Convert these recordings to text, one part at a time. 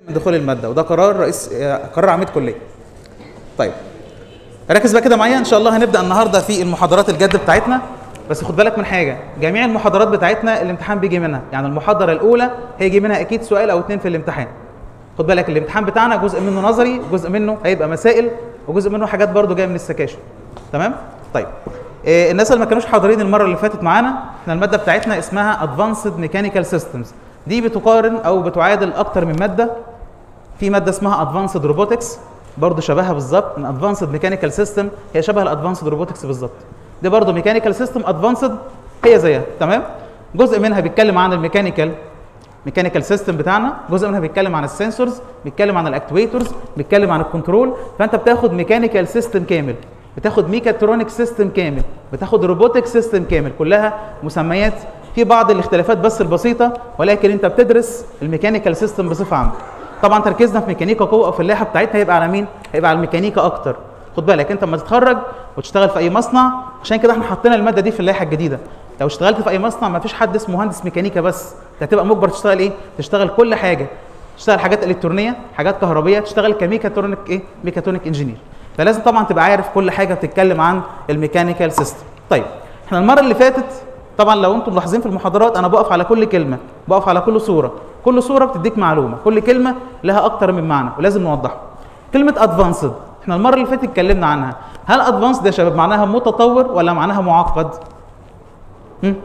من دخول الماده وده قرار رئيس آه، قرار عميد كليه طيب ركز بقى كده معايا ان شاء الله هنبدا النهارده في المحاضرات الجد بتاعتنا بس خد بالك من حاجه جميع المحاضرات بتاعتنا الامتحان بيجي منها يعني المحاضره الاولى هيجي منها اكيد سؤال او اتنين في الامتحان خد بالك الامتحان بتاعنا جزء منه نظري جزء منه هيبقى مسائل وجزء منه حاجات برضو جايه من السكاشن تمام طيب إيه الناس اللي ما كانوش حاضرين المره اللي فاتت معانا احنا الماده بتاعتنا اسمها ادفانسد ميكانيكال سيستمز دي بتقارن او بتعادل اكتر من ماده في ماده اسمها ادفانسد روبوتكس برضه شبهها بالظبط من ادفانسد ميكانيكال سيستم هي شبه الادفانسد روبوتكس بالظبط دي برضه ميكانيكال سيستم ادفانسد هي زيها تمام جزء منها بيتكلم عن الميكانيكال ميكانيكال سيستم بتاعنا جزء منها بيتكلم عن السنسورز بيتكلم عن الاكتويتورز بيتكلم عن الكنترول فانت بتاخد ميكانيكال سيستم كامل بتاخد ميكاترونيك سيستم كامل بتاخد روبوتك سيستم كامل كلها مسميات في بعض الاختلافات بس البسيطه ولكن انت بتدرس الميكانيكال سيستم بصفه عامه طبعا تركيزنا في ميكانيكا قوه في اللائحه بتاعتنا هيبقى على مين هيبقى على الميكانيكا اكتر خد بالك انت لما تتخرج وتشتغل في اي مصنع عشان كده احنا حطينا الماده دي في اللائحه الجديده لو اشتغلت في اي مصنع ما فيش حد اسمه مهندس ميكانيكا بس انت هتبقى مجبر تشتغل ايه تشتغل كل حاجه تشتغل حاجات الكترونيه حاجات كهربيه تشتغل كميكاترونيك ايه ميكاترونيك انجينير فلازم طبعا تبقى عارف كل حاجه بتتكلم عن الميكانيكال سيستم طيب احنا المره اللي فاتت طبعا لو انتم ملاحظين في المحاضرات انا بقف على كل كلمه بقف على كل صوره كل صوره بتديك معلومه كل كلمه لها اكتر من معنى ولازم نوضحها كلمه ادفانسد احنا المره اللي فاتت اتكلمنا عنها هل ادفانس ده يا شباب معناها متطور ولا معناها معقد هم؟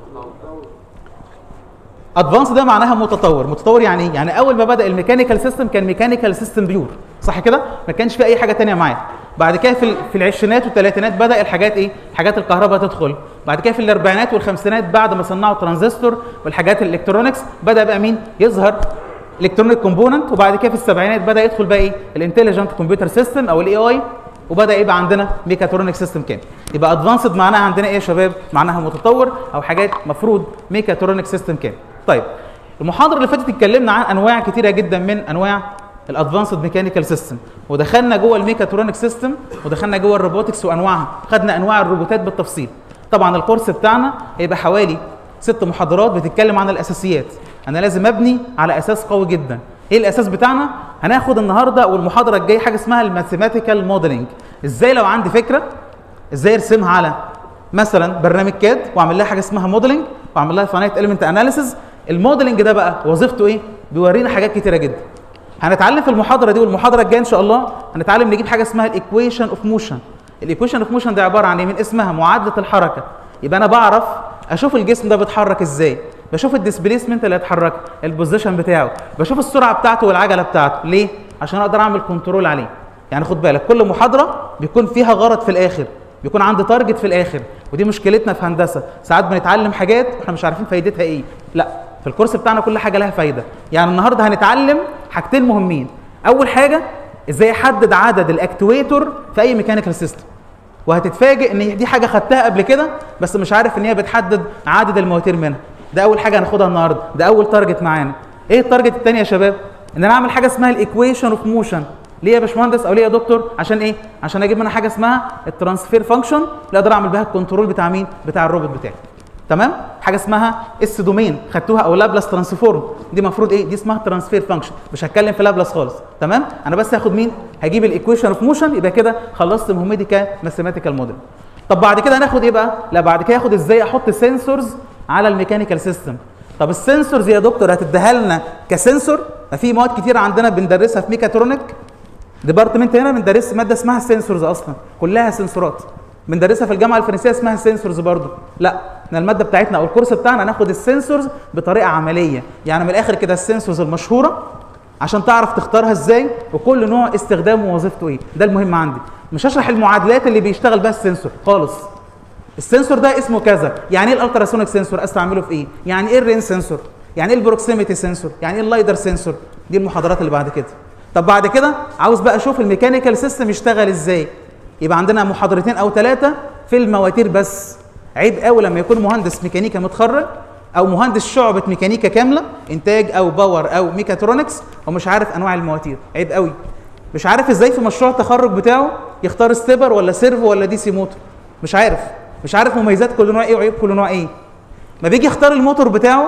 ادفانس ده معناها متطور متطور يعني ايه يعني اول ما بدا الميكانيكال سيستم كان ميكانيكال سيستم بيور صح كده ما كانش في اي حاجه تانية معاه بعد كده في ال- في العشرينات والثلاثينات بدا الحاجات ايه حاجات الكهرباء تدخل بعد كده في الاربعينات والخمسينات بعد ما صنعوا ترانزستور والحاجات الالكترونكس بدا بقى مين يظهر الكترونيك كومبوننت وبعد كده في السبعينات بدا يدخل بقى ايه الانتليجنت كمبيوتر سيستم او الاي اي وبدا يبقى عندنا ميكاترونيك سيستم كامل يبقى ادفانسد معناها عندنا ايه يا شباب معناها متطور او حاجات مفروض ميكاترونيك سيستم كامل طيب المحاضره اللي فاتت اتكلمنا عن انواع كتيره جدا من انواع الادفانسد ميكانيكال سيستم ودخلنا جوه الميكاترونيك سيستم ودخلنا جوه الروبوتكس وانواعها خدنا انواع الروبوتات بالتفصيل طبعا الكورس بتاعنا هيبقى حوالي ست محاضرات بتتكلم عن الاساسيات انا لازم ابني على اساس قوي جدا ايه الاساس بتاعنا هناخد النهارده والمحاضره الجايه حاجه اسمها الماثيماتيكال موديلنج ازاي لو عندي فكره ازاي ارسمها على مثلا برنامج كاد واعمل لها حاجه اسمها موديلنج واعمل لها فاينايت اليمنت اناليسيز الموديلنج ده بقى وظيفته ايه بيورينا حاجات كتيره جدا هنتعلم في المحاضره دي والمحاضره الجايه ان شاء الله هنتعلم نجيب حاجه اسمها الايكويشن اوف موشن الايكويشن اوف موشن ده عباره عن ايه من اسمها معادله الحركه يبقى انا بعرف اشوف الجسم ده بيتحرك ازاي بشوف الديسبيسمنت اللي هيتحرك البوزيشن بتاعه بشوف السرعه بتاعته والعجله بتاعته ليه عشان اقدر اعمل كنترول عليه يعني خد بالك كل محاضره بيكون فيها غرض في الاخر بيكون عندي تارجت في الاخر ودي مشكلتنا في هندسه ساعات بنتعلم حاجات واحنا مش عارفين فايدتها ايه لا في الكورس بتاعنا كل حاجه لها فايده يعني النهارده هنتعلم حاجتين مهمين اول حاجه ازاي احدد عدد الاكتويتور في اي ميكانيكال سيستم وهتتفاجئ ان دي حاجه خدتها قبل كده بس مش عارف ان هي بتحدد عدد المواتير منها ده اول حاجه هناخدها النهارده ده اول تارجت معانا ايه التارجت الثاني يا شباب ان انا اعمل حاجه اسمها الايكويشن اوف موشن ليه يا باشمهندس او ليه يا دكتور عشان ايه عشان اجيب منها حاجه اسمها الترانسفير فانكشن اللي اقدر اعمل بها الكنترول بتاع مين بتاع الروبوت بتاعي تمام حاجه اسمها اس دومين خدتوها او لابلاس ترانسفورم دي المفروض ايه دي اسمها ترانسفير فانكشن مش هتكلم في لابلاس خالص تمام انا بس هاخد مين هجيب الايكويشن اوف موشن يبقى كده خلصت مهمتي كماثيماتيكال موديل طب بعد كده هناخد ايه بقى لا بعد كده هاخد ازاي احط سنسورز على الميكانيكال سيستم طب السنسورز يا دكتور هتديها لنا كسنسور في مواد كتير عندنا بندرسها في ميكاترونيك ديبارتمنت هنا بندرس ماده اسمها السنسورز اصلا كلها سنسورات بندرسها في الجامعه الفرنسيه اسمها السنسورز برضو لا احنا الماده بتاعتنا او الكورس بتاعنا هناخد السنسورز بطريقه عمليه يعني من الاخر كده السنسورز المشهوره عشان تعرف تختارها ازاي وكل نوع استخدامه ووظيفته ايه ده المهم عندي مش هشرح المعادلات اللي بيشتغل بها السنسور خالص السنسور ده اسمه كذا يعني ايه الالتراسونيك سنسور استعمله في ايه يعني ايه الرين سنسور يعني ايه البروكسيميتي سنسور يعني ايه اللايدر سنسور دي المحاضرات اللي بعد كده طب بعد كده عاوز بقى اشوف الميكانيكال سيستم يشتغل ازاي يبقى عندنا محاضرتين او ثلاثه في المواتير بس عيب قوي لما يكون مهندس ميكانيكا متخرج او مهندس شعبه ميكانيكا كامله انتاج او باور او ميكاترونكس ومش عارف انواع المواتير عيب قوي مش عارف ازاي في مشروع التخرج بتاعه يختار ستيبر ولا سيرفو ولا دي سي موتور مش عارف مش عارف مميزات كل نوع ايه وعيوب كل نوع ايه ما بيجي يختار الموتور بتاعه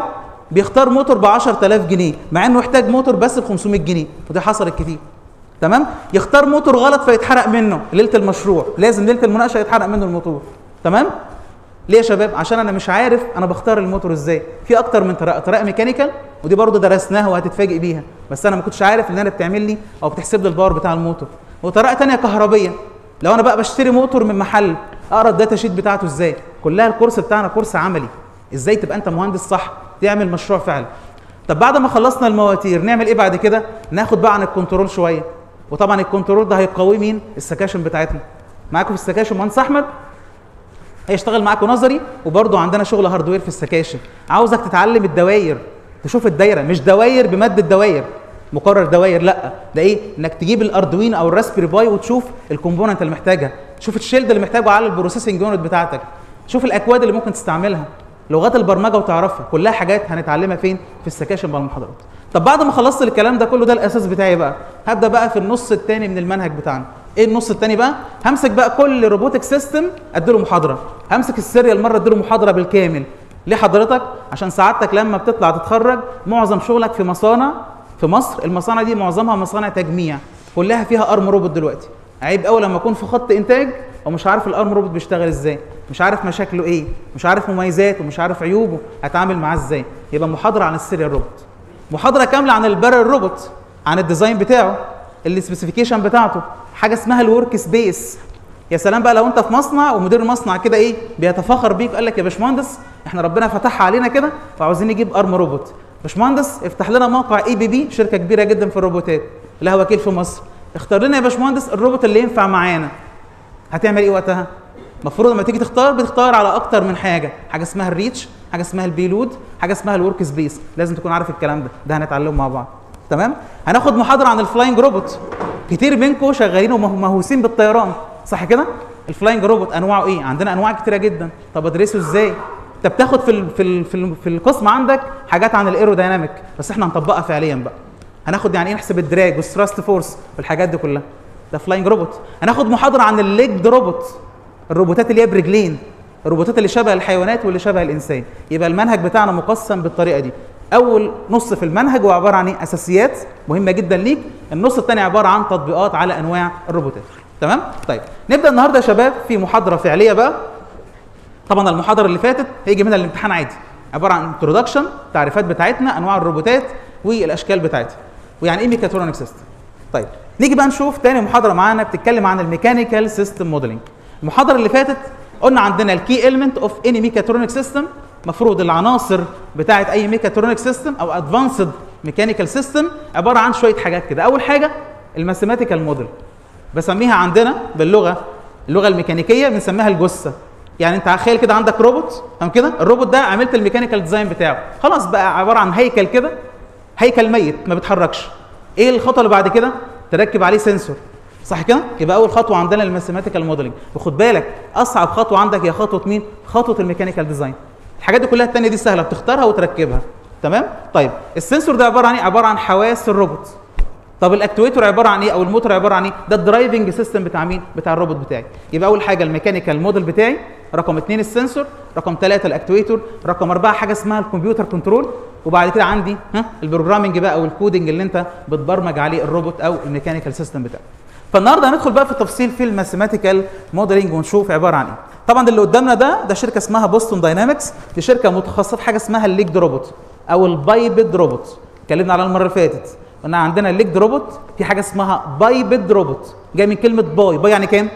بيختار موتور ب 10000 جنيه مع انه يحتاج موتور بس ب 500 جنيه ودي حصلت كتير تمام يختار موتور غلط فيتحرق منه ليله المشروع لازم ليله المناقشه يتحرق منه الموتور تمام ليه يا شباب عشان انا مش عارف انا بختار الموتور ازاي في اكتر من طريقه طريقه ميكانيكال ودي برضه درسناها وهتتفاجئ بيها بس انا ما كنتش عارف ان انا بتعمل لي او بتحسب لي الباور بتاع الموتور وطريقه ثانيه كهربيه لو انا بقى بشتري موتور من محل اقرا الداتا شيت بتاعته ازاي كلها الكورس بتاعنا كورس عملي ازاي تبقى انت مهندس صح تعمل مشروع فعلا طب بعد ما خلصنا المواتير نعمل ايه بعد كده ناخد بقى عن الكنترول شويه وطبعا الكنترول ده هيقوي مين السكاشن بتاعتنا معاكم في السكاشن مهندس احمد هيشتغل معاكم نظري وبرضه عندنا شغل هاردوير في السكاشن عاوزك تتعلم الدواير تشوف الدايره مش دواير بماده دواير مقرر دواير لا ده ايه انك تجيب الاردوين او الراسبيري باي وتشوف الكومبوننت اللي محتاجها تشوف الشيلد اللي محتاجه على البروسيسنج يونت بتاعتك شوف الاكواد اللي ممكن تستعملها لغات البرمجه وتعرفها كلها حاجات هنتعلمها فين في السكاشن مع المحاضرات طب بعد ما خلصت الكلام ده كله ده الاساس بتاعي بقى هبدا بقى في النص الثاني من المنهج بتاعنا ايه النص الثاني بقى همسك بقى كل روبوتك سيستم اديله محاضره همسك السيريال مره اديله محاضره بالكامل ليه حضرتك عشان سعادتك لما بتطلع تتخرج معظم شغلك في مصانع في مصر المصانع دي معظمها مصانع تجميع كلها فيها ارم روبوت دلوقتي عيب قوي لما اكون في خط انتاج ومش عارف الارم روبوت بيشتغل ازاي مش عارف مشاكله ايه مش عارف مميزاته مش عارف عيوبه هتعامل معاه ازاي يبقى محاضره عن السيريال روبوت محاضره كامله عن البارل روبوت عن الديزاين بتاعه السبيسيفيكيشن بتاعته حاجه اسمها الورك سبيس يا سلام بقى لو انت في مصنع ومدير المصنع كده ايه بيتفاخر بيك قال لك يا باشمهندس احنا ربنا فتحها علينا كده وعاوزين نجيب ارم روبوت باشمهندس افتح لنا موقع اي بي بي شركه كبيره جدا في الروبوتات لها وكيل في مصر اختار لنا يا باشمهندس الروبوت اللي ينفع معانا هتعمل ايه وقتها المفروض لما تيجي تختار بتختار على اكتر من حاجه حاجه اسمها الريتش حاجه اسمها البيلود حاجه اسمها الورك سبيس لازم تكون عارف الكلام ده ده هنتعلمه مع بعض تمام هناخد محاضره عن الفلاينج روبوت كتير منكم شغالين ومهووسين بالطيران صح كده الفلاينج روبوت انواعه ايه عندنا انواع كتيره جدا طب ادرسه ازاي انت بتاخد في ال في ال في, ال في القسم عندك حاجات عن الايرودايناميك بس احنا هنطبقها فعليا بقى هناخد يعني ايه نحسب الدراج والثراست فورس والحاجات دي كلها ده فلاينج روبوت هناخد محاضره عن الليج روبوت الروبوتات اللي هي برجلين الروبوتات اللي شبه الحيوانات واللي شبه الانسان يبقى المنهج بتاعنا مقسم بالطريقه دي اول نص في المنهج هو عباره عن ايه اساسيات مهمه جدا ليك النص الثاني عباره عن تطبيقات على انواع الروبوتات تمام طيب نبدا النهارده يا شباب في محاضره فعليه بقى طبعا المحاضره اللي فاتت هيجي منها الامتحان عادي عباره عن انترودكشن تعريفات بتاعتنا انواع الروبوتات والاشكال بتاعتها ويعني ايه ميكاترونيك سيستم طيب نيجي بقى نشوف تاني محاضره معانا بتتكلم عن الميكانيكال سيستم موديلنج المحاضره اللي فاتت قلنا عندنا الكي اليمنت اوف اني ميكاترونيك سيستم مفروض العناصر بتاعه اي ميكاترونيك سيستم او ادفانسد ميكانيكال سيستم عباره عن شويه حاجات كده اول حاجه الماثيماتيكال موديل بسميها عندنا باللغه اللغه الميكانيكيه بنسميها الجثه يعني انت تخيل كده عندك روبوت تمام كده الروبوت ده عملت الميكانيكال ديزاين بتاعه خلاص بقى عباره عن هيكل كده هيكل ميت ما بيتحركش ايه الخطوه اللي بعد كده تركب عليه سنسور صح كده يبقى اول خطوه عندنا الماثيماتيكال موديلنج وخد بالك اصعب خطوه عندك هي خطوه مين خطوه الميكانيكال ديزاين الحاجات دي كلها الثانيه دي سهله بتختارها وتركبها تمام طيب السنسور ده عباره عن ايه عباره عن حواس الروبوت طب الاكتويتور عباره عن ايه او الموتور عباره عن ايه ده الدرايفنج سيستم بتاع مين بتاع الروبوت بتاعي يبقى اول حاجه الميكانيكال موديل بتاعي رقم اثنين السنسور رقم ثلاثة الاكتويتور رقم أربعة حاجة اسمها الكمبيوتر كنترول وبعد كده عندي ها البروجرامنج بقى او الكودنج اللي انت بتبرمج عليه الروبوت او الميكانيكال سيستم بتاعك فالنهارده هندخل بقى في التفصيل في الماثيماتيكال موديلنج ونشوف عباره عن ايه طبعا اللي قدامنا ده ده شركه اسمها بوستون داينامكس دي شركه متخصصه في حاجه اسمها الليجد روبوت او البايبد روبوت اتكلمنا عليها المره اللي فاتت قلنا عندنا الليجد روبوت في حاجه اسمها بايبد روبوت جاي من كلمه باي باي يعني كام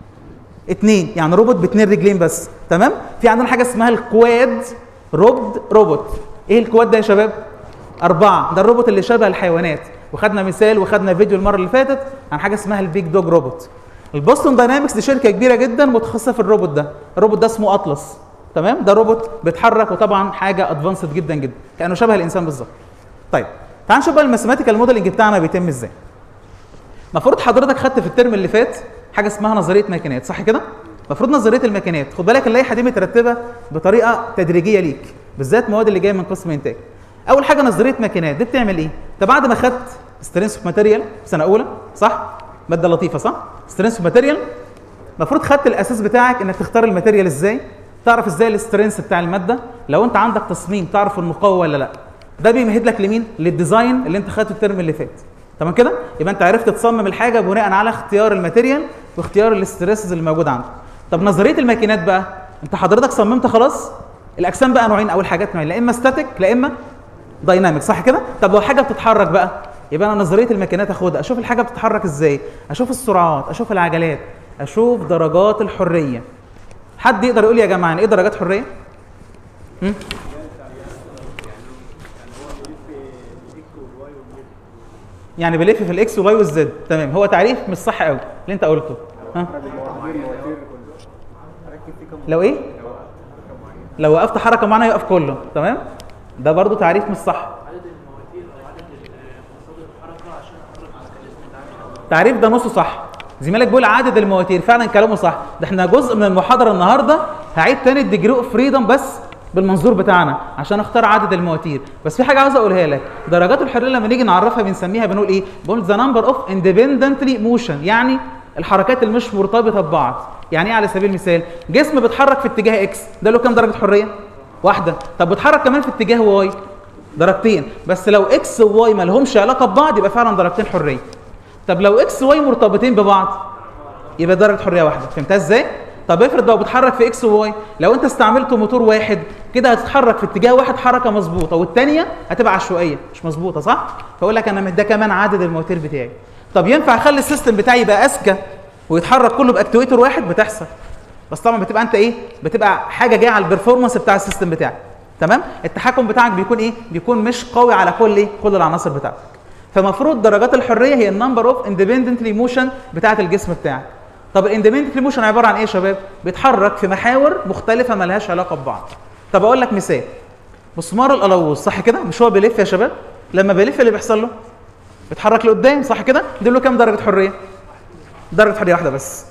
اتنين يعني روبوت باتنين رجلين بس تمام في عندنا حاجه اسمها الكواد روبد روبوت ايه الكواد ده يا شباب اربعه ده الروبوت اللي شبه الحيوانات وخدنا مثال وخدنا فيديو المره اللي فاتت عن حاجه اسمها البيج دوج روبوت البوستون داينامكس دي شركه كبيره جدا متخصصه في الروبوت ده الروبوت ده اسمه اطلس تمام ده روبوت بيتحرك وطبعا حاجه ادفانسد جدا جدا كانه شبه الانسان بالظبط طيب تعال نشوف بقى الماثيماتيكال موديلنج بتاعنا بيتم ازاي المفروض حضرتك خدت في الترم اللي فات حاجه اسمها نظريه ماكينات صح كده المفروض نظريه الماكينات خد بالك اللائحه دي مترتبه بطريقه تدريجيه ليك بالذات المواد اللي جايه من قسم انتاج اول حاجه نظريه ماكينات دي بتعمل ايه انت بعد ما خدت سترينث اوف ماتيريال في سنه اولى صح ماده لطيفه صح سترينث اوف ماتيريال المفروض خدت الاساس بتاعك انك تختار الماتيريال ازاي تعرف ازاي السترينث بتاع الماده لو انت عندك تصميم تعرف انه قوي ولا لا ده بيمهد لك لمين للديزاين اللي انت خدته الترم اللي فات تمام كده يبقى انت عرفت تصمم الحاجه بناء على اختيار الماتيريال واختيار الاستريسز اللي موجود عندك طب نظريه الماكينات بقى انت حضرتك صممت خلاص الاجسام بقى نوعين او الحاجات نوعين لا اما ستاتيك لا اما دايناميك صح كده طب لو حاجه بتتحرك بقى يبقى انا نظريه الماكينات اخدها اشوف الحاجه بتتحرك ازاي اشوف السرعات اشوف العجلات اشوف درجات الحريه حد يقدر يقول لي يا جماعه يعني ايه درجات حريه هم؟ يعني بلف في الاكس والواي والزد تمام هو تعريف مش صح قوي اللي انت قلته ها لو ايه لو وقفت حركه معينه يقف كله تمام ده برضو تعريف مش صح تعريف ده نصه صح زميلك بيقول عدد المواتير فعلا كلامه صح ده احنا جزء من المحاضره النهارده هعيد تاني الديجري اوف فريدم بس بالمنظور بتاعنا عشان اختار عدد المواتير بس في حاجه عاوز اقولها لك درجات الحريه لما نيجي نعرفها بنسميها بنقول ايه بنقول ذا نمبر اوف اندبندنتلي موشن يعني الحركات اللي مش مرتبطه ببعض يعني ايه على سبيل المثال جسم بيتحرك في اتجاه اكس ده له كام درجه حريه واحده طب بيتحرك كمان في اتجاه واي درجتين بس لو اكس وواي ما لهمش علاقه ببعض يبقى فعلا درجتين حريه طب لو اكس وواي مرتبطين ببعض يبقى درجه حريه واحده فهمتها ازاي طب افرض لو بتحرك في اكس وواي لو انت استعملت موتور واحد كده هتتحرك في اتجاه واحد حركه مظبوطه والثانيه هتبقى عشوائيه مش مظبوطه صح فاقول لك انا ده كمان عدد المواتير بتاعي طب ينفع اخلي السيستم بتاعي يبقى اذكى ويتحرك كله باكتويتر واحد بتحصل بس طبعا بتبقى انت ايه بتبقى حاجه جايه على البرفورمانس بتاع السيستم بتاعك تمام التحكم بتاعك بيكون ايه بيكون مش قوي على كل ايه كل العناصر بتاعتك فمفروض درجات الحريه هي النمبر اوف اندبندنتلي موشن بتاعه الجسم بتاعك طب الاندبندنتلي موشن عباره عن ايه يا شباب بيتحرك في محاور مختلفه ما لهاش علاقه ببعض طب اقول لك مثال مسمار القلاووز صح كده مش هو بيلف يا شباب لما بيلف اللي بيحصل له بيتحرك لقدام صح كده دي له كام درجه حريه درجه حريه واحده بس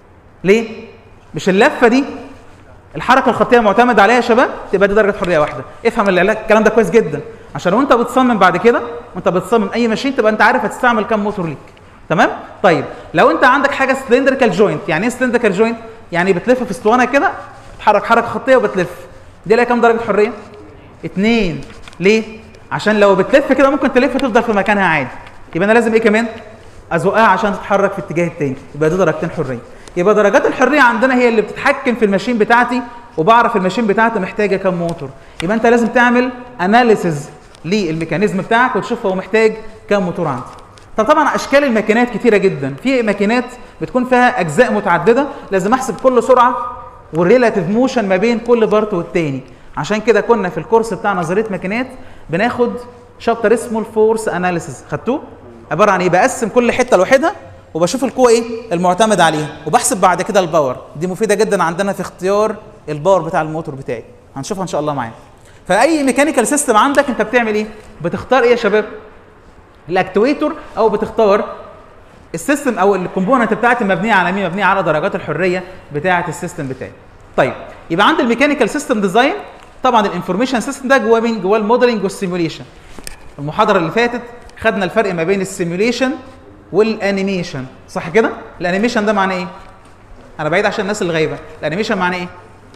ليه مش اللفه دي الحركه الخطيه معتمد عليها يا شباب تبقى دي درجه حريه واحده افهم العلاج الكلام ده كويس جدا عشان وانت بتصمم بعد كده وانت بتصمم اي ماشين تبقى انت عارف هتستعمل كام موتور ليك تمام طيب لو انت عندك حاجه سلندريكال جوينت يعني ايه سلندريكال جوينت يعني بتلف في اسطوانه كده تحرك حركه خطيه وبتلف دي لها كام درجه حريه اتنين ليه عشان لو بتلف كده ممكن تلف تفضل في مكانها عادي يبقى انا لازم ايه كمان ازقها عشان تتحرك في اتجاه التاني يبقى دي درجتين حريه يبقى درجات الحريه عندنا هي اللي بتتحكم في الماشين بتاعتي وبعرف الماشين بتاعتي محتاجه كام موتور يبقى انت لازم تعمل اناليسز للميكانيزم بتاعك وتشوف هو محتاج كام موتور عندي طب طبعا اشكال الماكينات كتيره جدا في ماكينات بتكون فيها اجزاء متعدده لازم احسب كل سرعه والريلاتيف موشن ما بين كل بارت والتاني عشان كده كنا في الكورس بتاع نظريه ماكينات بناخد شابتر اسمه الفورس اناليسيس خدتوه عباره عن ايه بقسم كل حته لوحدها وبشوف القوه ايه المعتمد عليها وبحسب بعد كده الباور دي مفيده جدا عندنا في اختيار الباور بتاع الموتور بتاعي هنشوفها ان شاء الله معانا فاي ميكانيكال سيستم عندك انت بتعمل ايه بتختار ايه يا شباب الاكتويتور او بتختار السيستم او الكومبوننت بتاعتي مبنيه على مين مبنيه على درجات الحريه بتاعه السيستم بتاعي طيب يبقى عند الميكانيكال سيستم ديزاين طبعا الانفورميشن سيستم ده جواه مين جواه الموديلنج والسيموليشن المحاضره اللي فاتت خدنا الفرق ما بين السيموليشن والانيميشن صح كده الانيميشن ده معناه ايه انا بعيد عشان الناس اللي غايبه الانيميشن معناه ايه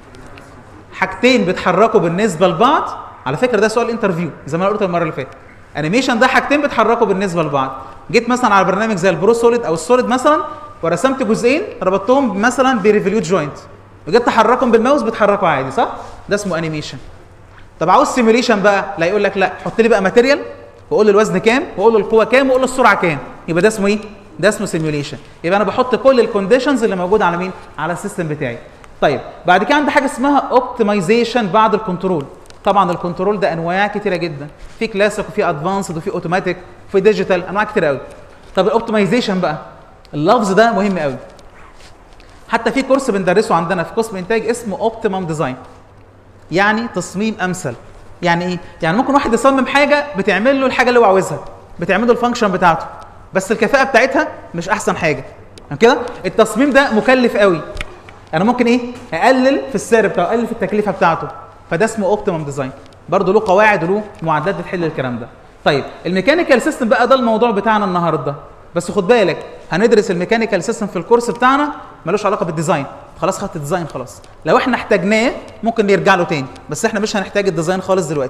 حاجتين بيتحركوا بالنسبه لبعض على فكره ده سؤال انترفيو زي ما انا قلت المره اللي فاتت انيميشن ده حاجتين بيتحركوا بالنسبه لبعض جيت مثلا على برنامج زي البرو سوليد او السوليد مثلا ورسمت جزئين ربطتهم مثلا بريفوليوت جوينت وجيت تحركهم بالماوس بيتحركوا عادي صح ده اسمه انيميشن طب عاوز سيميوليشن بقى لا يقول لك لا حط لي بقى ماتيريال وقول له الوزن كام وقول له القوه كام وقول له السرعه كام يبقى ده اسمه ايه ده اسمه سيميوليشن يبقى انا بحط كل الكونديشنز اللي موجوده على مين على السيستم بتاعي طيب بعد كده عندي حاجه اسمها اوبتمايزيشن بعد الكنترول طبعا الكنترول ده انواع كتيره جدا في كلاسيك وفي ادفانسد وفي اوتوماتيك وفي ديجيتال انواع كتير قوي طب الاوبتمايزيشن بقى اللفظ ده مهم قوي حتى في كورس بندرسه عندنا في قسم انتاج اسمه اوبتيمم ديزاين يعني تصميم امثل يعني ايه يعني ممكن واحد يصمم حاجه بتعمل له الحاجه اللي هو عاوزها بتعمل له الفانكشن بتاعته بس الكفاءه بتاعتها مش احسن حاجه كده التصميم ده مكلف قوي انا ممكن ايه اقلل في السعر بتاعه اقلل في التكلفه بتاعته فده اسمه اوبتيمم ديزاين برضه له قواعد وله معدات بتحل الكلام ده طيب الميكانيكال سيستم بقى ده الموضوع بتاعنا النهارده بس خد بالك هندرس الميكانيكال سيستم في الكورس بتاعنا ملوش علاقه بالديزاين خلاص خدت الديزاين خلاص لو احنا احتاجناه ممكن نرجع له تاني بس احنا مش هنحتاج الديزاين خالص دلوقتي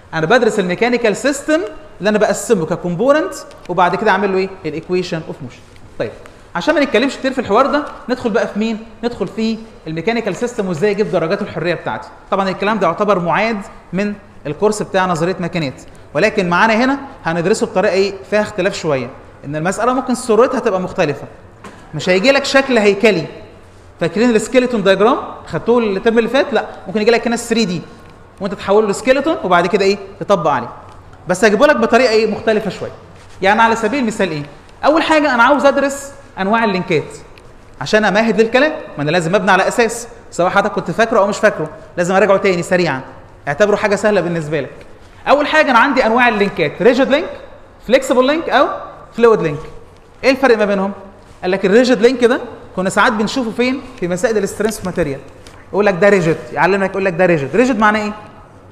انا بدرس الميكانيكال سيستم اللي انا بقسمه ككومبوننت وبعد كده اعمل له ايه الايكويشن اوف موشن طيب عشان ما نتكلمش كتير في الحوار ده ندخل بقى في مين ندخل في الميكانيكال سيستم وازاي اجيب درجات الحريه بتاعتي طبعا الكلام ده يعتبر معاد من الكورس بتاع نظريه ميكانيات ولكن معانا هنا هندرسه بطريقه ايه فيها اختلاف شويه ان المساله ممكن صورتها تبقى مختلفه مش هيجي لك شكل هيكلي فاكرين السكيلتون دايجرام خدتوه الترم اللي فات لا ممكن يجي لك هنا 3 دي وانت تحوله لسكيلتون وبعد كده ايه تطبق عليه بس هجيبه لك بطريقه ايه مختلفه شويه يعني على سبيل المثال ايه اول حاجه انا عاوز ادرس انواع اللينكات عشان امهد للكلام ما انا لازم ابني على اساس سواء حضرتك كنت فاكره او مش فاكره لازم اراجعه تاني سريعا اعتبره حاجه سهله بالنسبه لك اول حاجه انا عندي انواع اللينكات ريجيد لينك فليكسيبل لينك او فلويد لينك ايه الفرق ما بينهم قال لك الريجيد لينك ده كنا ساعات بنشوفه فين في مسائل الاسترنس ماتيريال يقول لك ده ريجيد يعلمك يقول لك ده ريجيد ريجيد معناه ايه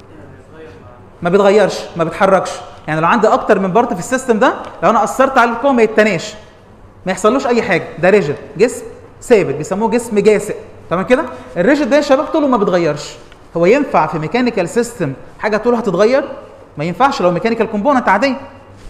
ما بيتغيرش ما بيتحركش يعني لو عندي اكتر من بارت في السيستم ده لو انا اثرت على الكون ما يتناش ما يحصلوش اي حاجه ده ريجيد جسم ثابت بيسموه جسم جاسئ تمام كده الريجيد ده يا شباب طوله ما بيتغيرش هو ينفع في ميكانيكال سيستم حاجه طولها هتتغير ما ينفعش لو ميكانيكال كومبوننت عاديه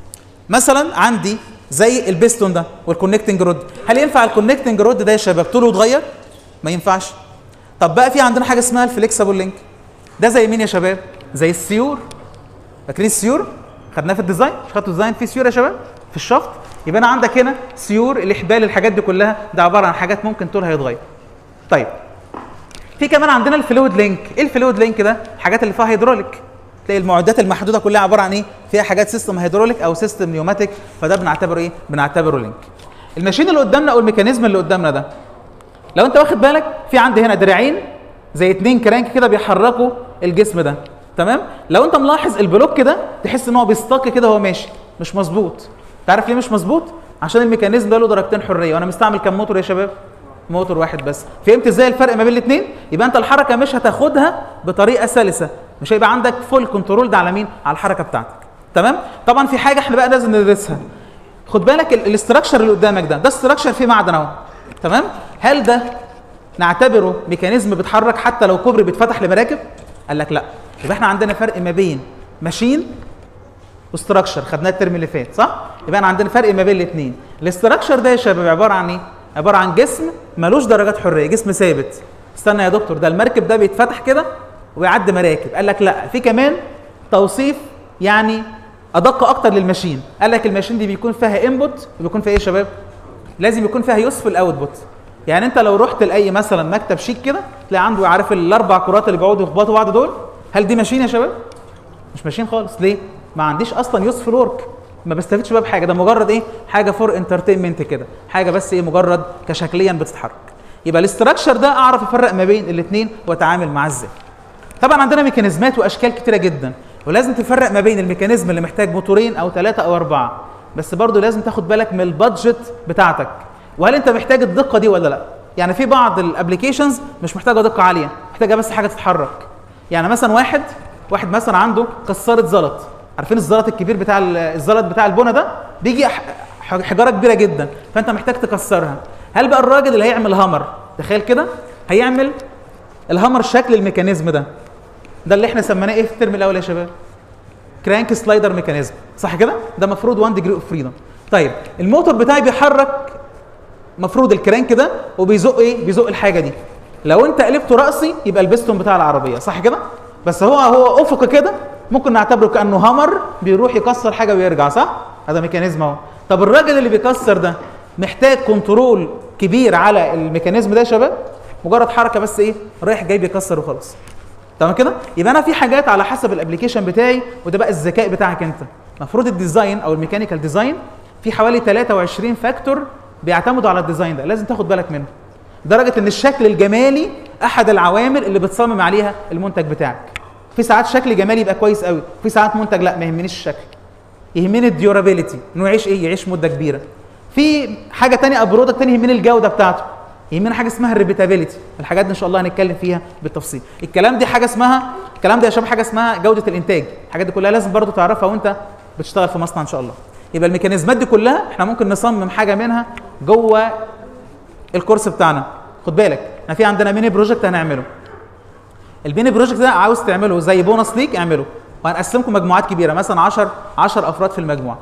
مثلا عندي زي البيستون ده والكونكتنج رود هل ينفع الكونكتنج رود ده يا شباب طوله يتغير ما ينفعش طب بقى في عندنا حاجه اسمها الفليكسبل لينك ده زي مين يا شباب زي السيور فاكرين السيور خدناه في الديزاين مش خدتوا ديزاين في سيور يا شباب في الشفط يبقى انا عندك هنا سيور الاحبال الحاجات دي كلها ده عباره عن حاجات ممكن طولها يتغير طيب في كمان عندنا الفلويد لينك ايه الفلويد لينك ده الحاجات اللي فيها هيدروليك تلاقي المعدات المحدوده كلها عباره عن ايه فيها حاجات سيستم هيدروليك او سيستم نيوماتيك فده بنعتبره ايه بنعتبره لينك الماشين اللي قدامنا او الميكانيزم اللي قدامنا ده لو انت واخد بالك في عندي هنا دراعين زي اتنين كرانك كده بيحركوا الجسم ده تمام لو انت ملاحظ البلوك ده تحس ان هو بيستك كده وهو ماشي مش مظبوط تعرف ليه مش مظبوط عشان الميكانيزم ده له درجتين حريه وانا مستعمل كام موتور يا شباب موتور واحد بس فهمت ازاي الفرق ما بين الاثنين يبقى انت الحركه مش هتاخدها بطريقه سلسه مش هيبقى عندك فول كنترول ده على مين على الحركه بتاعتك تمام طبعا في حاجه احنا بقى لازم ندرسها خد بالك الاستراكشر اللي قدامك ده ده استراكشر فيه معدن اهو تمام هل ده نعتبره ميكانيزم بيتحرك حتى لو كوبري بيتفتح لمراكب قال لك لا يبقى احنا عندنا فرق ما بين ماشين وستراكشر خدناه الترم اللي فات صح يبقى انا عندنا فرق ما بين الاثنين الاستراكشر ده يا شباب عباره عن ايه عباره عن جسم ملوش درجات حريه جسم ثابت استنى يا دكتور ده المركب ده بيتفتح كده ويعدي مراكب قال لك لا في كمان توصيف يعني ادق اكتر للماشين قال لك الماشين دي بيكون فيها انبوت وبيكون فيها ايه يا شباب لازم يكون فيها يوسفل اوتبوت يعني انت لو رحت لاي مثلا مكتب شيك كده تلاقي عنده عارف الاربع كرات اللي بيقعدوا يخبطوا بعض دول هل دي ماشين يا شباب مش ماشين خالص ليه ما عنديش اصلا يوسفل ورك ما بستفيدش بقى بحاجه ده مجرد ايه حاجه فور انترتينمنت كده حاجه بس ايه مجرد كشكليا بتتحرك يبقى الاستراكشر ده اعرف افرق ما بين الاثنين واتعامل معاه ازاي طبعا عندنا ميكانيزمات واشكال كتيره جدا ولازم تفرق ما بين الميكانيزم اللي محتاج موتورين او ثلاثه او اربعه بس برضه لازم تاخد بالك من البادجت بتاعتك وهل انت محتاج الدقه دي ولا لا يعني في بعض الابلكيشنز مش محتاجه دقه عاليه محتاجه بس حاجه تتحرك يعني مثلا واحد واحد مثلا عنده قصاره زلط عارفين الزلط الكبير بتاع الزلط بتاع البنا ده بيجي حجاره كبيره جدا فانت محتاج تكسرها هل بقى الراجل اللي هيعمل هامر تخيل كده هيعمل الهامر شكل الميكانيزم ده ده اللي احنا سميناه ايه في الترم الاول يا شباب كرانك سلايدر ميكانيزم صح كده ده المفروض 1 ديجري اوف فريدم طيب الموتور بتاعي بيحرك مفروض الكرانك ده وبيزق ايه بيزق الحاجه دي لو انت قلبته راسي يبقى البستون بتاع العربيه صح كده بس هو هو افق كده ممكن نعتبره كانه هامر بيروح يكسر حاجه ويرجع صح هذا ميكانيزم اهو طب الراجل اللي بيكسر ده محتاج كنترول كبير على الميكانيزم ده يا شباب مجرد حركه بس ايه رايح جاي بيكسر وخلاص تمام كده يبقى انا في حاجات على حسب الابلكيشن بتاعي وده بقى الذكاء بتاعك انت المفروض الديزاين او الميكانيكال ديزاين في حوالي 23 فاكتور بيعتمدوا على الديزاين ده لازم تاخد بالك منه لدرجه ان الشكل الجمالي احد العوامل اللي بتصمم عليها المنتج بتاعك في ساعات شكل جمالي يبقى كويس قوي في ساعات منتج لا ما يهمنيش الشكل يهمني الديورابيلتي انه يعيش ايه يعيش مده كبيره في حاجه ثانيه برودكت ثاني يهمني الجوده بتاعته يهمنا حاجه اسمها الريبيتابيلتي الحاجات دي ان شاء الله هنتكلم فيها بالتفصيل الكلام دي حاجه اسمها الكلام ده يا شباب حاجه اسمها جوده الانتاج الحاجات دي كلها لازم برضو تعرفها وانت بتشتغل في مصنع ان شاء الله يبقى الميكانيزمات دي كلها احنا ممكن نصمم حاجه منها جوه الكورس بتاعنا خد بالك احنا في عندنا ميني بروجكت هنعمله الميني بروجكت ده عاوز تعمله زي بونص ليك اعمله وهنقسمكم مجموعات كبيره مثلا 10 10 افراد في المجموعه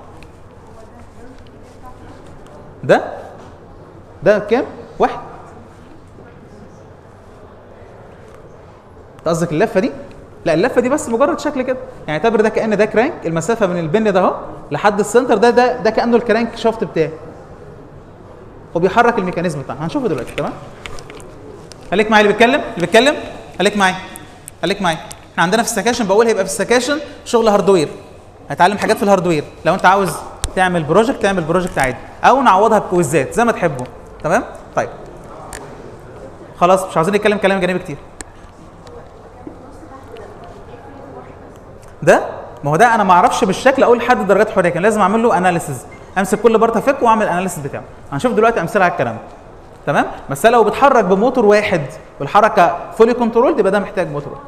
ده ده كام واحد انت قصدك اللفه دي لا اللفه دي بس مجرد شكل كده يعني اعتبر ده كان ده كرانك المسافه من البن ده اهو لحد السنتر ده ده ده كانه الكرانك شافت بتاعي وبيحرك الميكانيزم بتاعه هنشوفه دلوقتي تمام خليك معايا اللي بيتكلم اللي بيتكلم خليك معايا خليك معايا احنا عندنا في السكاشن بقول هيبقى في السكاشن شغل هاردوير هتعلم حاجات في الهاردوير لو انت عاوز تعمل بروجكت تعمل بروجكت عادي او نعوضها بكويزات زي ما تحبوا تمام طيب خلاص مش عاوزين نتكلم كلام جانبي كتير ده ما هو ده انا ما اعرفش بالشكل اقول لحد درجات حريه كان لازم اعمل له اناليسيز امسك كل بارت افك واعمل اناليسيز بتاعه هنشوف دلوقتي امثله على الكلام ده تمام بس لو بتحرك بموتور واحد والحركه فولي كنترول يبقى ده محتاج موتور واحد.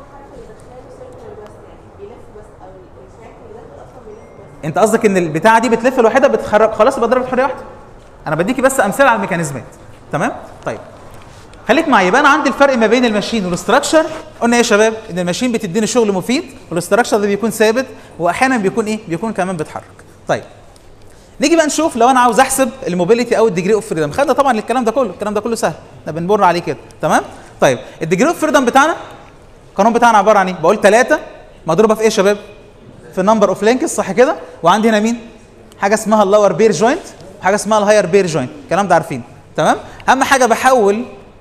انت قصدك ان البتاعه دي بتلف لوحدها بتخرج خلاص يبقى ضربه حريه واحده انا بديكي بس امثله على الميكانيزمات تمام طيب خليك معايا يبقى انا عندي الفرق ما بين الماشين والاستراكشر قلنا ايه يا شباب ان الماشين بتديني شغل مفيد والاستراكشر ده بيكون ثابت واحيانا بيكون ايه بيكون كمان بيتحرك طيب نيجي بقى نشوف لو انا عاوز احسب الموبيليتي او الديجري اوف فريدم خدنا طبعا الكلام ده كله الكلام ده كله سهل احنا بنمر عليه كده تمام طيب الديجري اوف فريدم بتاعنا القانون بتاعنا عباره عن ايه بقول 3 مضروبه في ايه يا شباب في نمبر اوف لينكس صح كده وعندي هنا مين حاجه اسمها اللور بير جوينت وحاجه اسمها الهاير بير جوينت الكلام ده عارفين تمام اهم حاجه بحول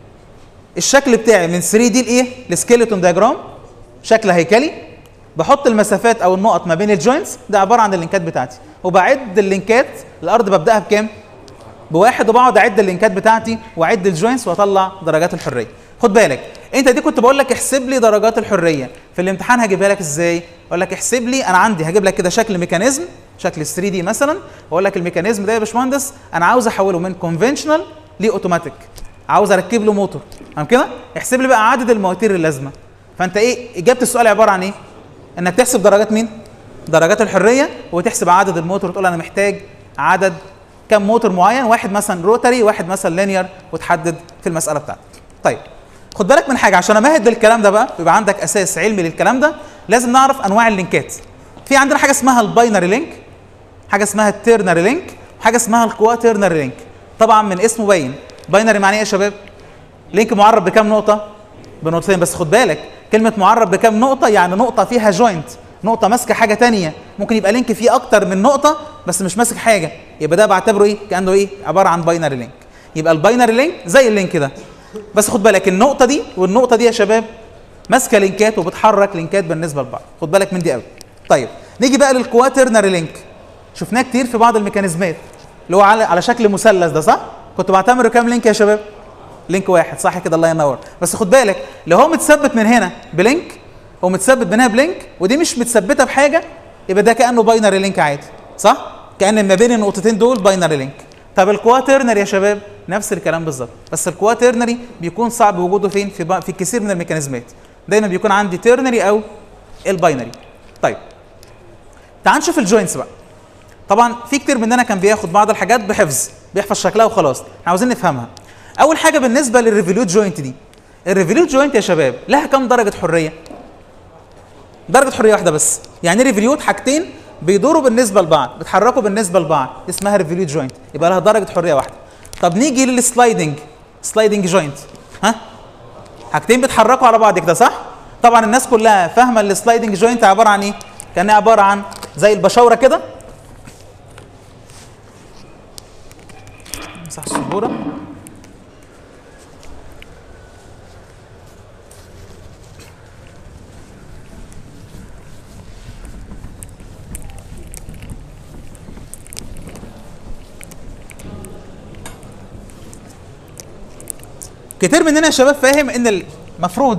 الشكل بتاعي من 3 دي لايه لسكيلتون دياجرام شكل هيكلي بحط المسافات او النقط ما بين الجوينتس ده عباره عن اللينكات بتاعتي وبعد اللينكات الارض ببداها بكام بواحد وبقعد اعد اللينكات بتاعتي واعد الجوينتس واطلع درجات الحريه خد بالك انت دي كنت بقول لك احسب لي درجات الحريه في الامتحان هجيبها لك ازاي اقول لك احسب لي انا عندي هجيب لك كده شكل ميكانيزم شكل 3 دي مثلا واقول لك الميكانيزم ده يا باشمهندس انا عاوز احوله من كونفنشنال لاوتوماتيك عاوز اركب له موتور تمام كده احسب لي بقى عدد المواتير اللازمه فانت ايه اجابه السؤال عباره عن ايه انك تحسب درجات مين درجات الحريه وتحسب عدد الموتور وتقول انا محتاج عدد كم موتور معين واحد مثلا روتري واحد مثلا لينير وتحدد في المساله بتاعتك طيب خد بالك من حاجه عشان امهد للكلام ده بقى ويبقى عندك اساس علمي للكلام ده لازم نعرف انواع اللينكات في عندنا حاجه اسمها الباينري لينك حاجه اسمها التيرنري لينك وحاجه اسمها الكواترنري لينك طبعا من اسمه باين باينري معناه ايه يا شباب لينك معرب بكام نقطه بنقطتين بس خد بالك كلمه معرب بكام نقطه يعني نقطه فيها جوينت نقطه ماسكه حاجه تانية ممكن يبقى لينك فيه اكتر من نقطه بس مش ماسك حاجه يبقى ده بعتبره ايه كانه ايه عباره عن باينري لينك يبقى الباينري لينك زي اللينك ده بس خد بالك النقطه دي والنقطه دي يا شباب ماسكه لينكات وبتحرك لينكات بالنسبه لبعض خد بالك من دي قوي طيب نيجي بقى للكواترنري لينك شفناه كتير في بعض الميكانيزمات اللي هو على على شكل مثلث ده صح كنت بعتبره كام لينك يا شباب لينك واحد صح كده الله ينور بس خد بالك لو هو متثبت من هنا بلينك هو متثبت من هنا بلينك ودي مش متثبته بحاجه يبقى ده كانه باينري لينك عادي صح كان ما بين النقطتين دول باينري لينك طب الكواترنري يا شباب نفس الكلام بالظبط بس الكواترنري بيكون صعب وجوده فين في بق- في كثير من الميكانيزمات دايما بيكون عندي تيرنري او الباينري طيب تعال نشوف الجوينتس بقى طبعا في كتير مننا كان بياخد بعض الحاجات بحفظ بيحفظ شكلها وخلاص احنا عاوزين نفهمها اول حاجه بالنسبه للريفوليوت جوينت دي الريفوليوت جوينت يا شباب لها كام درجه حريه درجه حريه واحده بس يعني ريفوليوت حاجتين بيدوروا بالنسبه لبعض بيتحركوا بالنسبه لبعض اسمها ريفوليوت جوينت يبقى لها درجه حريه واحده طب نيجي للسلايدنج سلايدنج جوينت ها حاجتين بيتحركوا على بعض كده صح طبعا الناس كلها فاهمه السلايدنج جوينت عباره عن ايه كانها عباره عن زي البشاوره كده امسح السبوره كتير مننا يا شباب فاهم ان المفروض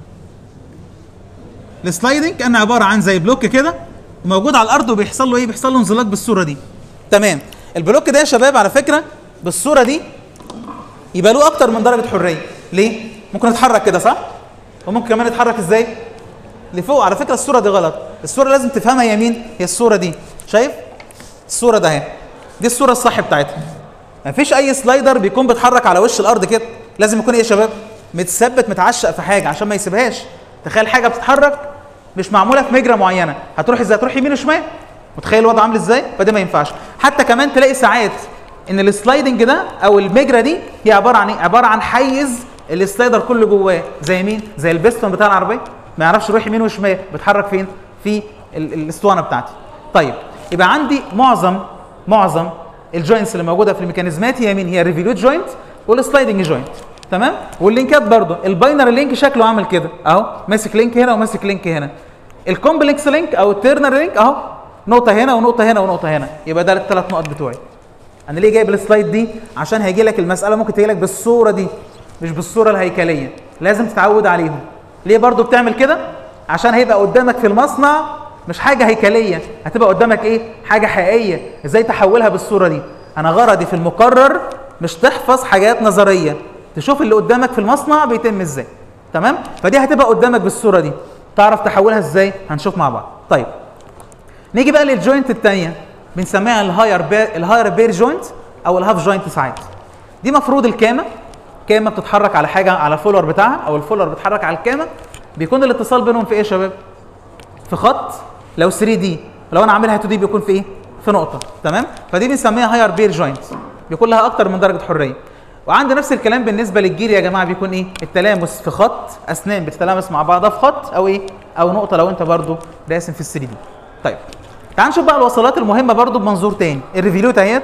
السلايدنج كان عباره عن زي بلوك كده موجود على الارض وبيحصل له ايه بيحصل له انزلاق بالصوره دي تمام البلوك ده يا شباب على فكره بالصوره دي يبقى له اكتر من درجه حريه ليه ممكن يتحرك كده صح وممكن كمان يتحرك ازاي لفوق على فكره الصوره دي غلط الصوره لازم تفهمها يمين هي الصوره دي شايف الصوره ده اهي دي الصوره الصح بتاعتها مفيش اي سلايدر بيكون بيتحرك على وش الارض كده لازم يكون ايه يا شباب متثبت متعشق في حاجه عشان ما يسيبهاش تخيل حاجه بتتحرك مش معموله في مجرى معينه هتروح ازاي هتروح يمين وشمال متخيل الوضع عامل ازاي فده ما ينفعش حتى كمان تلاقي ساعات ان السلايدنج ده او المجرى دي هي عباره عن ايه عباره عن حيز السلايدر كله جواه زي مين زي البستون بتاع العربيه ما يعرفش يروح يمين وشمال بيتحرك فين في ال- الاسطوانه بتاعتي طيب يبقى عندي معظم معظم الجوينتس اللي موجوده في الميكانيزمات هي مين هي الريفولوت جوينت والسلايدنج جوينت تمام واللينكات برضو الباينر لينك شكله عامل كده اهو ماسك لينك هنا وماسك لينك هنا الكومبلكس لينك او التيرنر لينك اهو نقطه هنا ونقطه هنا ونقطه هنا يبقى ده الثلاث نقط بتوعي انا ليه جايب السلايد دي عشان هيجي لك المساله ممكن تجي لك بالصوره دي مش بالصوره الهيكليه لازم تتعود عليهم ليه برضو بتعمل كده عشان هيبقى قدامك في المصنع مش حاجه هيكليه هتبقى قدامك ايه حاجه حقيقيه ازاي تحولها بالصوره دي انا غرضي في المقرر مش تحفظ حاجات نظريه تشوف اللي قدامك في المصنع بيتم ازاي تمام فدي هتبقى قدامك بالصوره دي تعرف تحولها ازاي هنشوف مع بعض طيب نيجي بقى للجوينت الثانيه بنسميها الهاير بير الهاير بير جوينت او الهاف جوينت ساعات دي مفروض الكامه كامه بتتحرك على حاجه على الفولر بتاعها او الفولر بيتحرك على الكامه بيكون الاتصال بينهم في ايه يا شباب في خط لو 3 دي لو انا عاملها 2 دي بيكون في ايه في نقطه تمام فدي بنسميها هاير بير جوينت بيكون لها اكتر من درجه حريه وعندي نفس الكلام بالنسبه للجير يا جماعه بيكون ايه التلامس في خط اسنان بتتلامس مع بعضها في خط او ايه او نقطه لو انت برضو راسم في ال 3 دي طيب تعال نشوف بقى الوصلات المهمه برضو بمنظور تاني الريفيلوت اهيت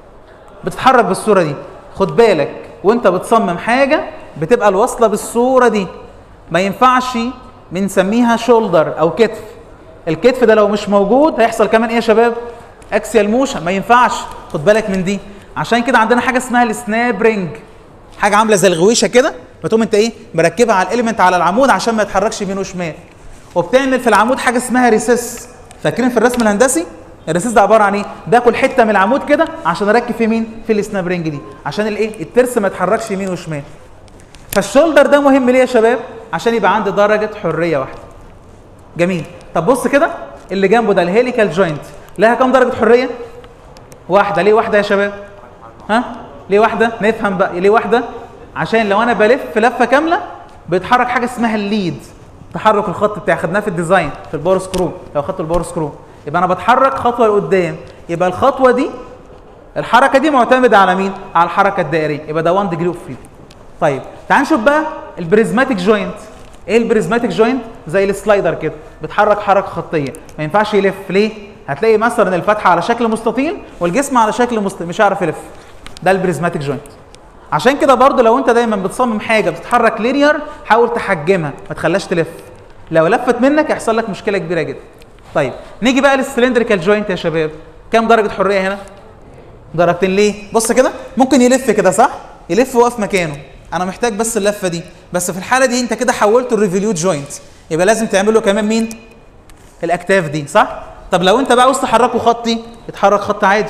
بتتحرك بالصوره دي خد بالك وانت بتصمم حاجه بتبقى الوصله بالصوره دي ما ينفعش بنسميها شولدر او كتف الكتف ده لو مش موجود هيحصل كمان ايه يا شباب اكسيال موشن ما ينفعش خد بالك من دي عشان كده عندنا حاجه اسمها السناب رينج حاجه عامله زي الغويشه كده بتقوم انت ايه مركبها على الاليمنت على العمود عشان ما يتحركش يمين وشمال وبتعمل في العمود حاجه اسمها ريسيس فاكرين في الرسم الهندسي الريسيس ده عباره عن ايه باكل حته من العمود كده عشان اركب في مين في السناب رينج دي عشان الايه الترس ما يتحركش يمين وشمال فالشولدر ده مهم ليه يا شباب عشان يبقى عندي درجه حريه واحده جميل طب بص كده اللي جنبه ده الهيليكال جوينت لها كام درجه حريه واحده ليه واحده يا شباب ها ليه واحده نفهم بقى ليه واحده عشان لو انا بلف لفه كامله بيتحرك حاجه اسمها الليد تحرك الخط بتاعي خدناه في الديزاين في الباور سكرو لو خدت الباور سكرو يبقى انا بتحرك خطوه لقدام يبقى الخطوه دي الحركه دي معتمده على مين على الحركه الدائريه يبقى ده 1 ديجري اوف فريدم طيب تعال نشوف بقى البريزماتيك جوينت ايه البريزماتيك جوينت زي السلايدر كده بيتحرك حركه خطيه ما ينفعش يلف ليه هتلاقي مثلا الفتحه على شكل مستطيل والجسم على شكل مستطيل مش هيعرف يلف ده البريزماتيك جوينت عشان كده برضو لو انت دايما بتصمم حاجه بتتحرك لينير حاول تحجمها ما تخليهاش تلف لو لفت منك يحصل لك مشكله كبيره جدا طيب نيجي بقى للسلندريكال جوينت يا شباب كام درجه حريه هنا درجتين ليه بص كده ممكن يلف كده صح يلف وقف مكانه انا محتاج بس اللفه دي بس في الحاله دي انت كده حولته الريفوليوت جوينت يبقى لازم تعمل له كمان مين الاكتاف دي صح طب لو انت بقى عاوز تحركه خطي يتحرك خط عادي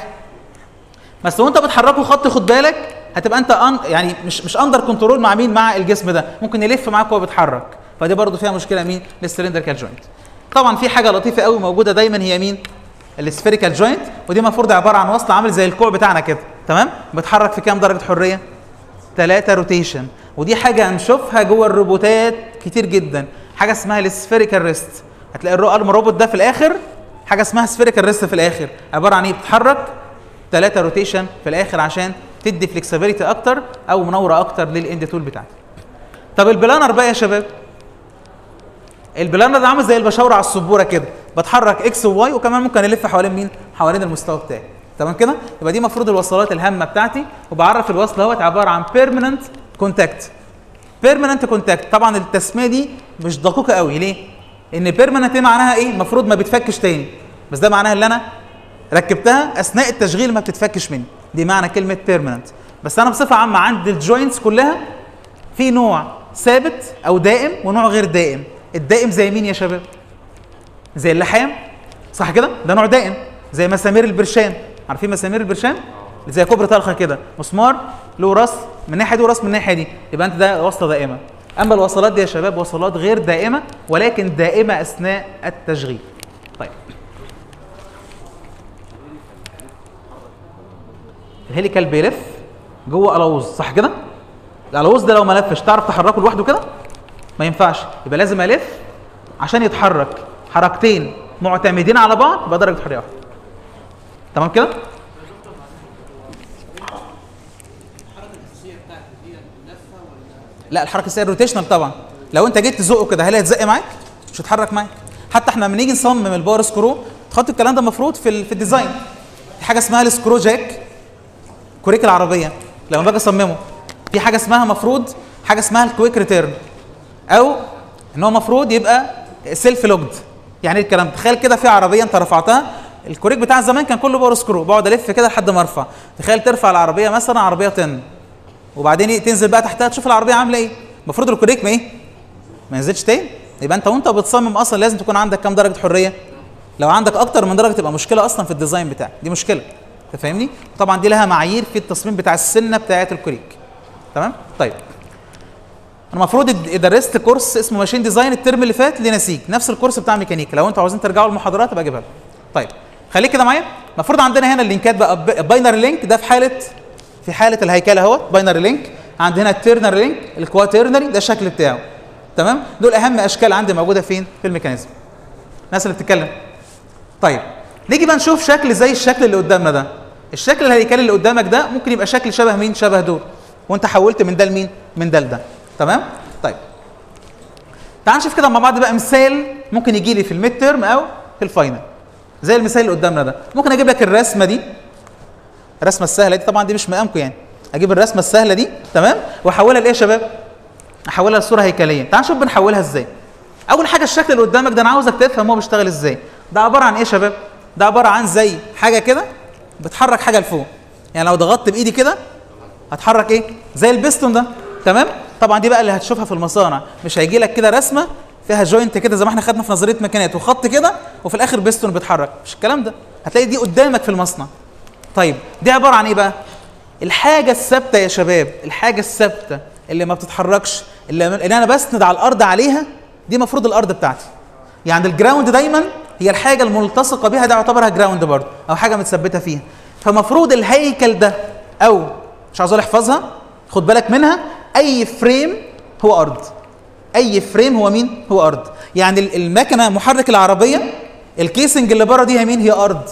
بس لو انت بتحركه خطي خد بالك هتبقى انت أن يعني مش مش اندر كنترول مع مين مع الجسم ده ممكن يلف معاك وهو بيتحرك فدي برضو فيها مشكله مين للسلندريكال جوينت طبعا في حاجه لطيفه قوي موجوده دايما هي مين السفيريكال جوينت ودي المفروض عباره عن وصل عامل زي الكوع بتاعنا كده تمام بتحرك في كام درجه حريه ثلاثة روتيشن ودي حاجه هنشوفها جوه الروبوتات كتير جدا حاجه اسمها السفيريكال ريست هتلاقي الرقم الروبوت ده في الاخر حاجه اسمها سفيريكال ريست في الاخر عباره عن ايه بتتحرك ثلاثة روتيشن في الاخر عشان تدي فلكسبيليتي اكتر او منوره اكتر للاند تول بتاعتي طب البلانر بقى يا شباب البلانر ده عامل زي البشاوره على السبوره كده بتحرك اكس وواي وكمان ممكن الف حوالين مين حوالين المستوى بتاعي تمام كده يبقى دي المفروض الوصلات الهامه بتاعتي وبعرف الوصل اهوت عباره عن بيرمننت كونتاكت بيرمننت كونتاكت طبعا التسميه دي مش دقيقه قوي ليه ان بيرمننت معناها ايه المفروض ما بتفكش تاني بس ده معناها اللي انا ركبتها اثناء التشغيل ما بتتفكش مني دي معنى كلمه بيرمننت بس انا بصفه عامه عند الجوينتس كلها في نوع ثابت او دائم ونوع غير دائم الدائم زي مين يا شباب زي اللحام صح كده ده نوع دائم زي مسامير البرشام عارفين مسامير البرشام زي كوبري طلخه كده مسمار له راس من الناحيه دي وراس من الناحيه دي يبقى انت ده وصله دائمه اما الوصلات دي يا شباب وصلات غير دائمه ولكن دائمه اثناء التشغيل طيب الهيليكال بيلف جوه قلاووز صح كده القلاووز ده لو ما لفش تعرف تحركه لوحده كده ما ينفعش يبقى لازم الف عشان يتحرك حركتين معتمدين على بعض يبقى درجه حريه واحده تمام كده لا الحركه الاساسيه روتيشنال طبعا لو انت جيت تزقه كده هل هيتزق معاك مش هيتحرك معاك حتى احنا لما نيجي نصمم الباور سكرو تحط الكلام ده المفروض في ال- في الديزاين في حاجه اسمها السكرو جاك كوريك العربيه لما باجي اصممه في حاجه اسمها مفروض حاجه اسمها الكويك ريتيرن او ان هو المفروض يبقى سيلف لوجد يعني ايه الكلام تخيل كده في عربيه انت رفعتها الكوريك بتاع زمان كان كله باور سكرو بقعد الف كده لحد ما ارفع تخيل ترفع العربيه مثلا عربيه طن وبعدين ايه تنزل بقى تحتها تشوف العربيه عامله ايه المفروض الكوريك ما ايه ما ينزلش تاني يبقى انت وانت بتصمم اصلا لازم تكون عندك كام درجه حريه لو عندك اكتر من درجه تبقى مشكله اصلا في الديزاين بتاعك دي مشكله انت فاهمني طبعا دي لها معايير في التصميم بتاع السنه بتاعه الكوريك تمام طيب انا المفروض اد- درست كورس اسمه ماشين ديزاين الترم اللي فات لنسيج نفس الكورس بتاع ميكانيكا لو انتوا عاوزين ترجعوا المحاضرات ابقى اجيبها لكم. طيب خليك كده معايا المفروض عندنا هنا اللينكات بقى باينري لينك ده في حاله في حاله الهيكله اهوت باينري لينك عندنا التيرنر لينك الكواترنري ده الشكل بتاعه تمام دول اهم اشكال عندي موجوده فين في الميكانيزم الناس اللي بتتكلم طيب نيجي بقى نشوف شكل زي الشكل اللي قدامنا ده الشكل الهيكلي اللي قدامك ده ممكن يبقى شكل شبه مين شبه دول وانت حولت من ده لمين من ده لده تمام طيب تعال نشوف كده مع بعض بقى مثال ممكن يجي لي في الميد تيرم او في الفاينل زي المثال اللي قدامنا ده ممكن اجيب لك الرسمه دي الرسمه السهله دي طبعا دي مش مقامكم يعني اجيب الرسمه السهله دي تمام واحولها لايه يا شباب احولها لصوره هيكليه تعال نشوف بنحولها ازاي اول حاجه الشكل اللي قدامك ده انا عاوزك تفهم هو بيشتغل ازاي ده عباره عن ايه يا شباب ده عباره عن زي حاجه كده بتحرك حاجه لفوق يعني لو ضغطت بايدي كده هتحرك ايه زي البستون ده تمام طبعا دي بقى اللي هتشوفها في المصانع مش هيجي لك كده رسمه فيها جوينت كده زي ما احنا خدنا في نظريه ميكانيات وخط كده وفي الاخر بستون بيتحرك مش الكلام ده هتلاقي دي قدامك في المصنع طيب دي عباره عن ايه بقى الحاجه الثابته يا شباب الحاجه الثابته اللي ما بتتحركش اللي, اللي انا بسند على الارض عليها دي المفروض الارض بتاعتي يعني الجراوند دايما هي الحاجه الملتصقه بيها ده يعتبرها جراوند برضه او حاجه متثبته فيها فمفروض الهيكل ده او مش عاوز أقول احفظها خد بالك منها اي فريم هو ارض اي فريم هو مين هو ارض يعني ال- المكنه محرك العربيه الكيسنج اللي بره دي هي مين هي ارض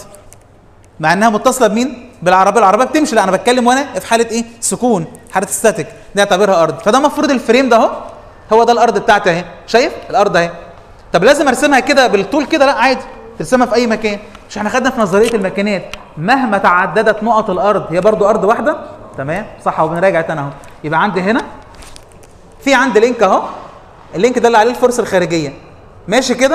مع انها متصله بمين بالعربيه العربيه بتمشي لا انا بتكلم وانا في حاله ايه سكون حاله ستاتيك دي اعتبرها ارض فده المفروض الفريم ده اهو هو ده الارض بتاعتي اهي شايف الارض اهي طب لازم ارسمها كده بالطول كده لا عادي ترسمها في اي مكان مش احنا خدنا في نظريه الماكينات مهما تعددت نقط الارض هي برضو ارض واحده تمام صح وبنراجع تاني اهو يبقى عندي هنا في عندي لينك اهو اللينك ده اللي عليه الفرصه الخارجيه ماشي كده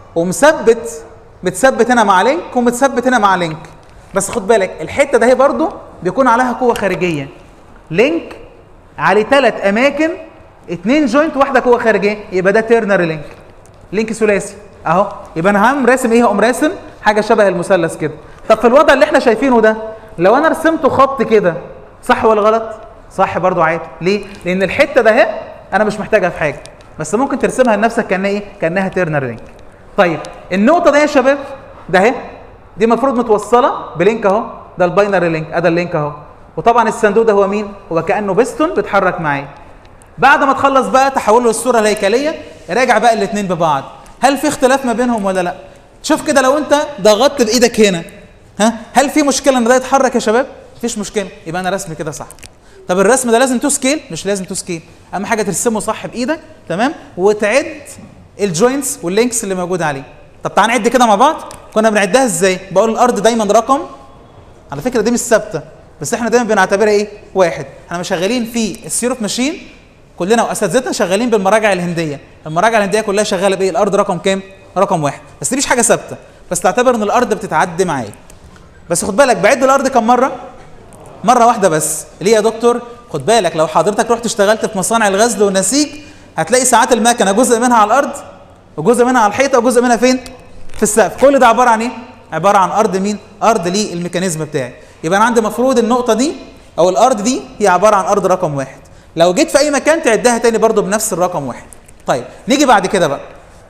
ومثبت متثبت هنا مع لينك ومتثبت هنا مع لينك بس خد بالك الحته ده هي برضو بيكون عليها قوه خارجيه لينك عليه ثلاث اماكن اتنين جوينت واحده قوه خارجيه يبقى ده تيرنر لينك لينك ثلاثي اهو يبقى انا هقوم راسم ايه هقوم راسم حاجه شبه المثلث كده طب في الوضع اللي احنا شايفينه ده لو انا رسمته خط كده صح ولا غلط صح برضو عادي ليه لان الحته ده اهي انا مش محتاجها في حاجه بس ممكن ترسمها لنفسك كانها ايه كانها تيرنر لينك طيب النقطه دي يا شباب ده اهي دي المفروض متوصله بلينك اهو ده الباينري لينك ادي اللينك اهو وطبعا الصندوق ده هو مين هو كانه بيستون بيتحرك معايا بعد ما تخلص بقى تحوله للصوره الهيكليه راجع بقى الاثنين ببعض هل في اختلاف ما بينهم ولا لا شوف كده لو انت ضغطت بايدك هنا ها هل في مشكله ان ده يتحرك يا شباب مفيش مشكله يبقى انا رسمي كده صح طب الرسم ده لازم تو سكيل مش لازم تو سكيل اهم حاجه ترسمه صح بايدك تمام وتعد الجوينتس واللينكس اللي موجود عليه طب تعال نعد كده مع بعض كنا بنعدها ازاي بقول الارض دايما رقم على فكره دي مش ثابته بس احنا دايما بنعتبرها ايه واحد احنا مش شغالين في السيروف ماشين كلنا واساتذتنا شغالين بالمراجع الهنديه المراجع الهنديه كلها شغاله بايه الارض رقم كام رقم واحد بس دي مش حاجه ثابته بس تعتبر ان الارض بتتعدي معايا بس خد بالك بعد الارض كم مره مره واحده بس ليه يا دكتور خد بالك لو حضرتك رحت اشتغلت في مصانع الغزل والنسيج هتلاقي ساعات المكنه جزء منها على الارض وجزء منها على الحيطه وجزء منها فين في السقف كل ده عباره عن ايه عباره عن ارض مين ارض ليه الميكانيزم بتاعي يبقى انا عندي مفروض النقطه دي او الارض دي هي عباره عن ارض رقم واحد لو جيت في اي مكان تعدها تاني برضو بنفس الرقم واحد طيب نيجي بعد كده بقى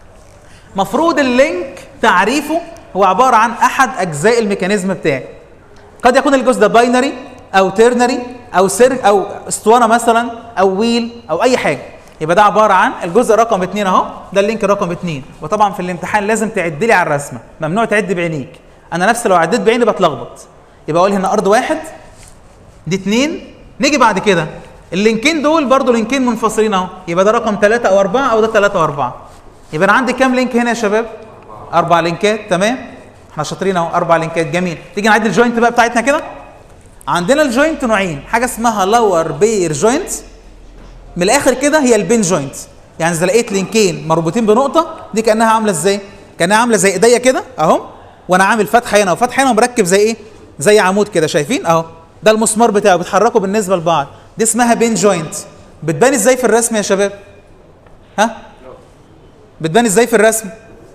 مفروض اللينك تعريفه هو عباره عن احد اجزاء الميكانيزم بتاعي قد يكون الجزء ده باينري او تيرنري او سير او اسطوانه مثلا او ويل او اي حاجه يبقى ده عباره عن الجزء رقم اثنين اهو ده اللينك رقم اثنين وطبعا في الامتحان لازم تعد لي على الرسمه ممنوع تعد بعينيك انا نفسي لو عديت بعيني بتلخبط يبقى اقول هنا ارض واحد دي اثنين نيجي بعد كده اللينكين دول برضو لينكين منفصلين اهو يبقى ده رقم ثلاثة او اربعة او ده ثلاثة او اربعة يبقى انا عندي كام لينك هنا يا شباب اربع لينكات تمام احنا شاطرين اهو اربع لينكات جميل تيجي نعد الجوينت بقى بتاعتنا كده عندنا الجوينت نوعين حاجه اسمها لور بير جوينت من الاخر كده هي البين جوينت يعني اذا لقيت لينكين مربوطين بنقطه دي كانها عامله ازاي كانها عامله زي ايديا كده اهو وانا عامل فتحه هنا وفتحه هنا ومركب زي ايه زي عمود كده شايفين اهو ده المسمار بتاعه بيتحركوا بالنسبه لبعض دي اسمها بين جوينت بتبان ازاي في الرسم يا شباب ها بتبان ازاي في الرسم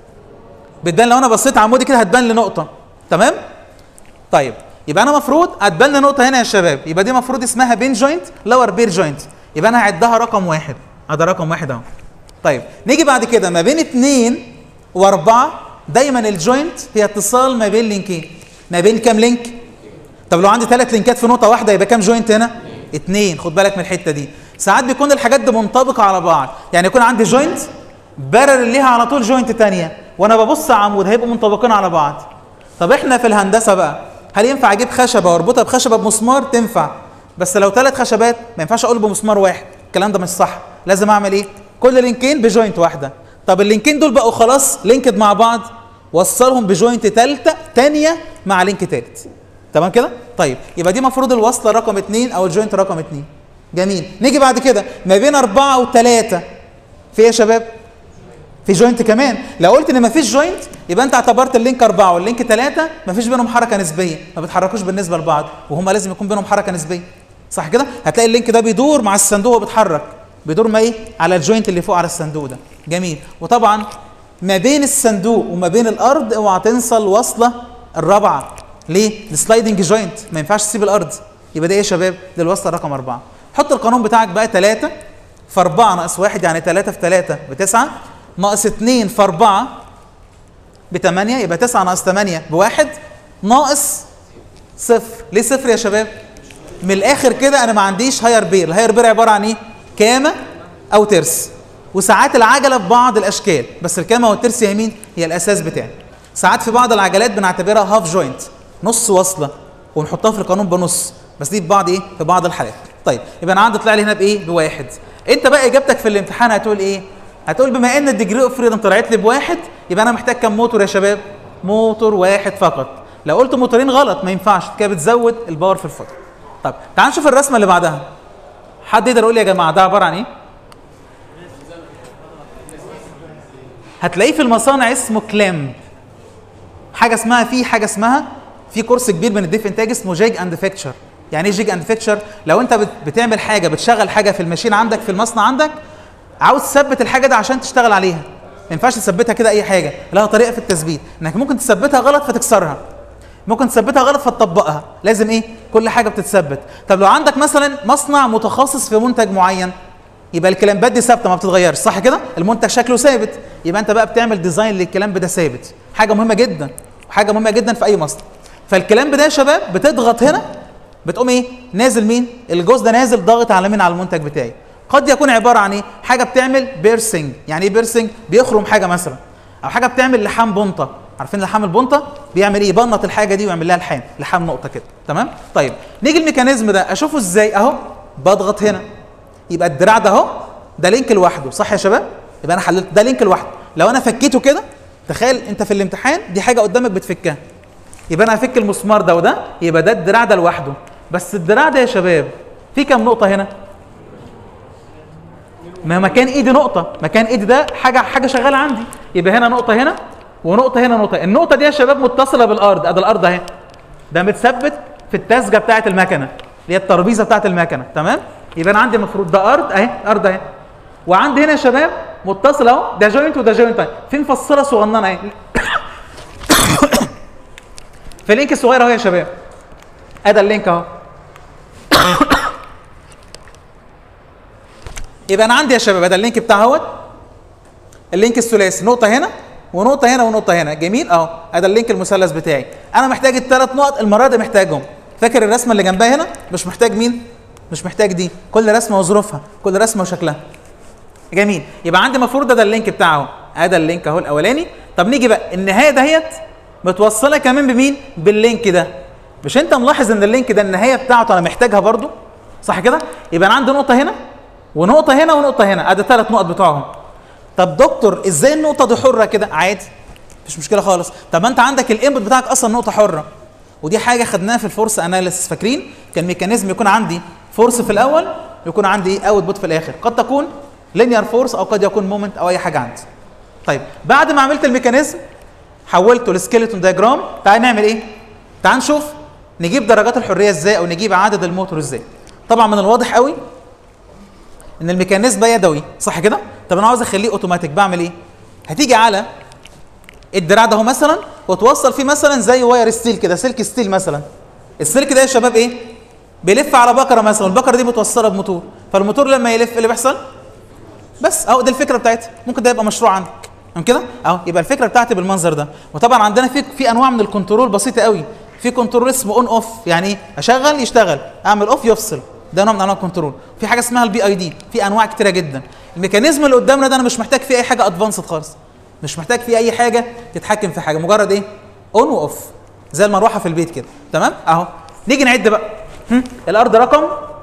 بتبان لو انا بصيت عمودي كده هتبان لي نقطه تمام طيب يبقى انا مفروض هتبان لي نقطه هنا يا شباب يبقى دي مفروض اسمها بين جوينت لور بير جوينت يبقى انا هعدها رقم واحد هذا رقم واحد اهو طيب نيجي بعد كده ما بين اثنين واربعه دايما الجوينت هي اتصال ما بين لينكين ما بين كام لينك طب لو عندي ثلاث لينكات في نقطه واحده يبقى كام جوينت هنا اثنين خد بالك من الحته دي ساعات بيكون الحاجات دي منطبقه على بعض يعني يكون عندي جوينت بارل ليها على طول جوينت ثانيه وانا ببص على عمود هيبقوا منطبقين على بعض طب احنا في الهندسه بقى هل ينفع اجيب خشبه واربطها بخشبه بمسمار تنفع بس لو ثلاث خشبات ما ينفعش اقول بمسمار واحد الكلام ده مش صح لازم اعمل ايه كل لينكين بجوينت واحده طب اللينكين دول بقوا خلاص لينكد مع بعض وصلهم بجوينت ثالثه ثانيه مع لينك ثالث تمام كده طيب يبقى دي المفروض الوصله رقم اثنين او الجوينت رقم اثنين جميل نيجي بعد كده ما بين أربعة وثلاثة في ايه يا شباب في جوينت كمان لو قلت ان مفيش جوينت يبقى انت اعتبرت اللينك أربعة واللينك ثلاثة مفيش بينهم حركة نسبية ما بيتحركوش بالنسبة لبعض وهما لازم يكون بينهم حركة نسبية صح كده هتلاقي اللينك ده بيدور مع الصندوق وهو بيتحرك بيدور ما ايه على الجوينت اللي فوق على الصندوق ده جميل وطبعا ما بين الصندوق وما بين الارض اوعى تنسى الوصله الرابعه ليه السلايدنج جوينت ما ينفعش تسيب الارض يبقى ده ايه يا شباب دي الوصله رقم أربعة حط القانون بتاعك بقى 3 في 4 ناقص 1 يعني 3 في 3 ب 9 ناقص 2 في 4 ب 8 يبقى 9 ناقص 8 بواحد ناقص صفر ليه صفر يا شباب من الاخر كده انا ما عنديش هاير بير الهاير بير عباره عن ايه كامه او ترس وساعات العجله ببعض الاشكال بس الكامه والترس يا يمين هي الاساس بتاعي ساعات في بعض العجلات بنعتبرها هاف جوينت نص وصله ونحطها في القانون بنص بس دي في بعض ايه في بعض الحالات طيب يبقى انا عندي طلع لي هنا بايه بواحد انت بقى اجابتك في الامتحان هتقول ايه هتقول بما ان الديجري اوف فريدم طلعت لي بواحد يبقى انا محتاج كام موتور يا شباب موتور واحد فقط لو قلت موتورين غلط ما ينفعش كده بتزود الباور في الفوتو طب تعال نشوف الرسمه اللي بعدها حد يقدر يقول لي يا جماعه ده عباره عن ايه هتلاقيه في المصانع اسمه كلام حاجه اسمها في حاجه اسمها في كورس كبير من في انتاج اسمه جيج اند فيكتشر يعني ايه جيج اند فيكتشر لو انت بت- بتعمل حاجه بتشغل حاجه في الماشين عندك في المصنع عندك عاوز تثبت الحاجه دي عشان تشتغل عليها ما ينفعش تثبتها كده اي حاجه لها طريقه في التثبيت انك ممكن تثبتها غلط فتكسرها ممكن تثبتها غلط فتطبقها لازم ايه كل حاجه بتتثبت طب لو عندك مثلا مصنع متخصص في منتج معين يبقى الكلامبات دي ثابته ما بتتغيرش صح كده المنتج شكله ثابت يبقى انت بقى بتعمل ديزاين للكلامب ده ثابت حاجه مهمه جدا وحاجه مهمه جدا في اي مصنع فالكلامب ده يا شباب بتضغط هنا بتقوم ايه نازل مين الجوز ده نازل ضاغط على مين على المنتج بتاعي قد يكون عباره عن ايه حاجه بتعمل بيرسنج يعني ايه بيرسنج بيخرم حاجه مثلا او حاجه بتعمل لحام بنطه عارفين لحام البنطه بيعمل ايه يبنط الحاجه دي ويعمل لها لحام لحام نقطه كده تمام طيب نيجي الميكانيزم ده اشوفه ازاي اهو بضغط هنا يبقى الدراع ده اهو ده لينك لوحده صح يا شباب يبقى انا حللت ده لينك لوحده لو انا فكيته كده تخيل انت في الامتحان دي حاجه قدامك بتفكها يبقى انا هفك المسمار ده وده يبقى ده الدراع ده لوحده بس الدراع ده يا شباب في كام نقطه هنا ما مكان ايدي نقطه مكان ايدي ده حاجه حاجه شغاله عندي يبقى هنا نقطه هنا ونقطه هنا نقطه النقطه دي يا شباب متصله بالارض ادي الارض اهي ده متثبت في التسجه بتاعه المكنه اللي هي الترابيزه بتاعه المكنه تمام يبقى انا عندي المفروض ده ارض اهي ارض اهي وعندي هنا يا شباب متصل اهو ده جوينت وده جوينت اهي في مفصله صغننه اهي في لينك صغير اهو يا شباب ادي اللينك اهو يبقى انا عندي يا شباب ادي اللينك بتاع اهوت اللينك الثلاثي نقطه هنا ونقطه هنا ونقطه هنا جميل اهو ادي اللينك المثلث بتاعي انا محتاج الثلاث نقط المره دي محتاجهم فاكر الرسمه اللي جنبها هنا مش محتاج مين مش محتاج دي كل رسمه وظروفها كل رسمه وشكلها جميل يبقى عندي المفروض ده, ده اللينك بتاعه ادي اللينك اهو الاولاني طب نيجي بقى النهايه دهيت متوصله كمان بمين باللينك ده مش انت ملاحظ ان اللينك ده النهايه بتاعته انا محتاجها برضو صح كده يبقى انا عندي نقطه هنا ونقطه هنا ونقطه هنا ادي ثلاث نقط بتوعهم طب دكتور ازاي النقطه دي حره كده عادي مفيش مشكله خالص طب ما انت عندك الانبوت بتاعك اصلا نقطه حره ودي حاجه خدناها في الفورس اناليسيس فاكرين كان ميكانيزم يكون عندي فورس في الاول يكون عندي اوت بوت في الاخر قد تكون لينير فورس او قد يكون مومنت او اي حاجه عندي طيب بعد ما عملت الميكانيزم حولته لسكيلتون دياجرام تعال نعمل ايه تعال نشوف نجيب درجات الحريه ازاي او نجيب عدد الموتور ازاي طبعا من الواضح قوي ان الميكانيزم ده يدوي صح كده طب انا عاوز اخليه اوتوماتيك بعمل ايه هتيجي على الدراع ده اهو مثلا وتوصل فيه مثلا زي واير ستيل كده سلك ستيل مثلا السلك ده يا شباب ايه بيلف على بكره مثلا والبكره دي متوصله بموتور فالموتور لما يلف إيه اللي بيحصل بس اهو دي الفكره بتاعتها ممكن ده يبقى مشروع عندك تمام كده اهو يبقى الفكره بتاعتي بالمنظر ده وطبعا عندنا في في انواع من الكنترول بسيطه قوي في كنترول اسمه اون اوف يعني ايه اشغل يشتغل اعمل اوف يفصل ده نوع من انواع الكنترول في حاجه اسمها البي اي دي في انواع كتيره جدا الميكانيزم اللي قدامنا ده انا مش محتاج فيه اي حاجه ادفانسد خالص مش محتاج فيه اي حاجه تتحكم في حاجه مجرد ايه اون واوف زي المروحه في البيت كده تمام اهو نيجي نعد بقى هم؟ الارض رقم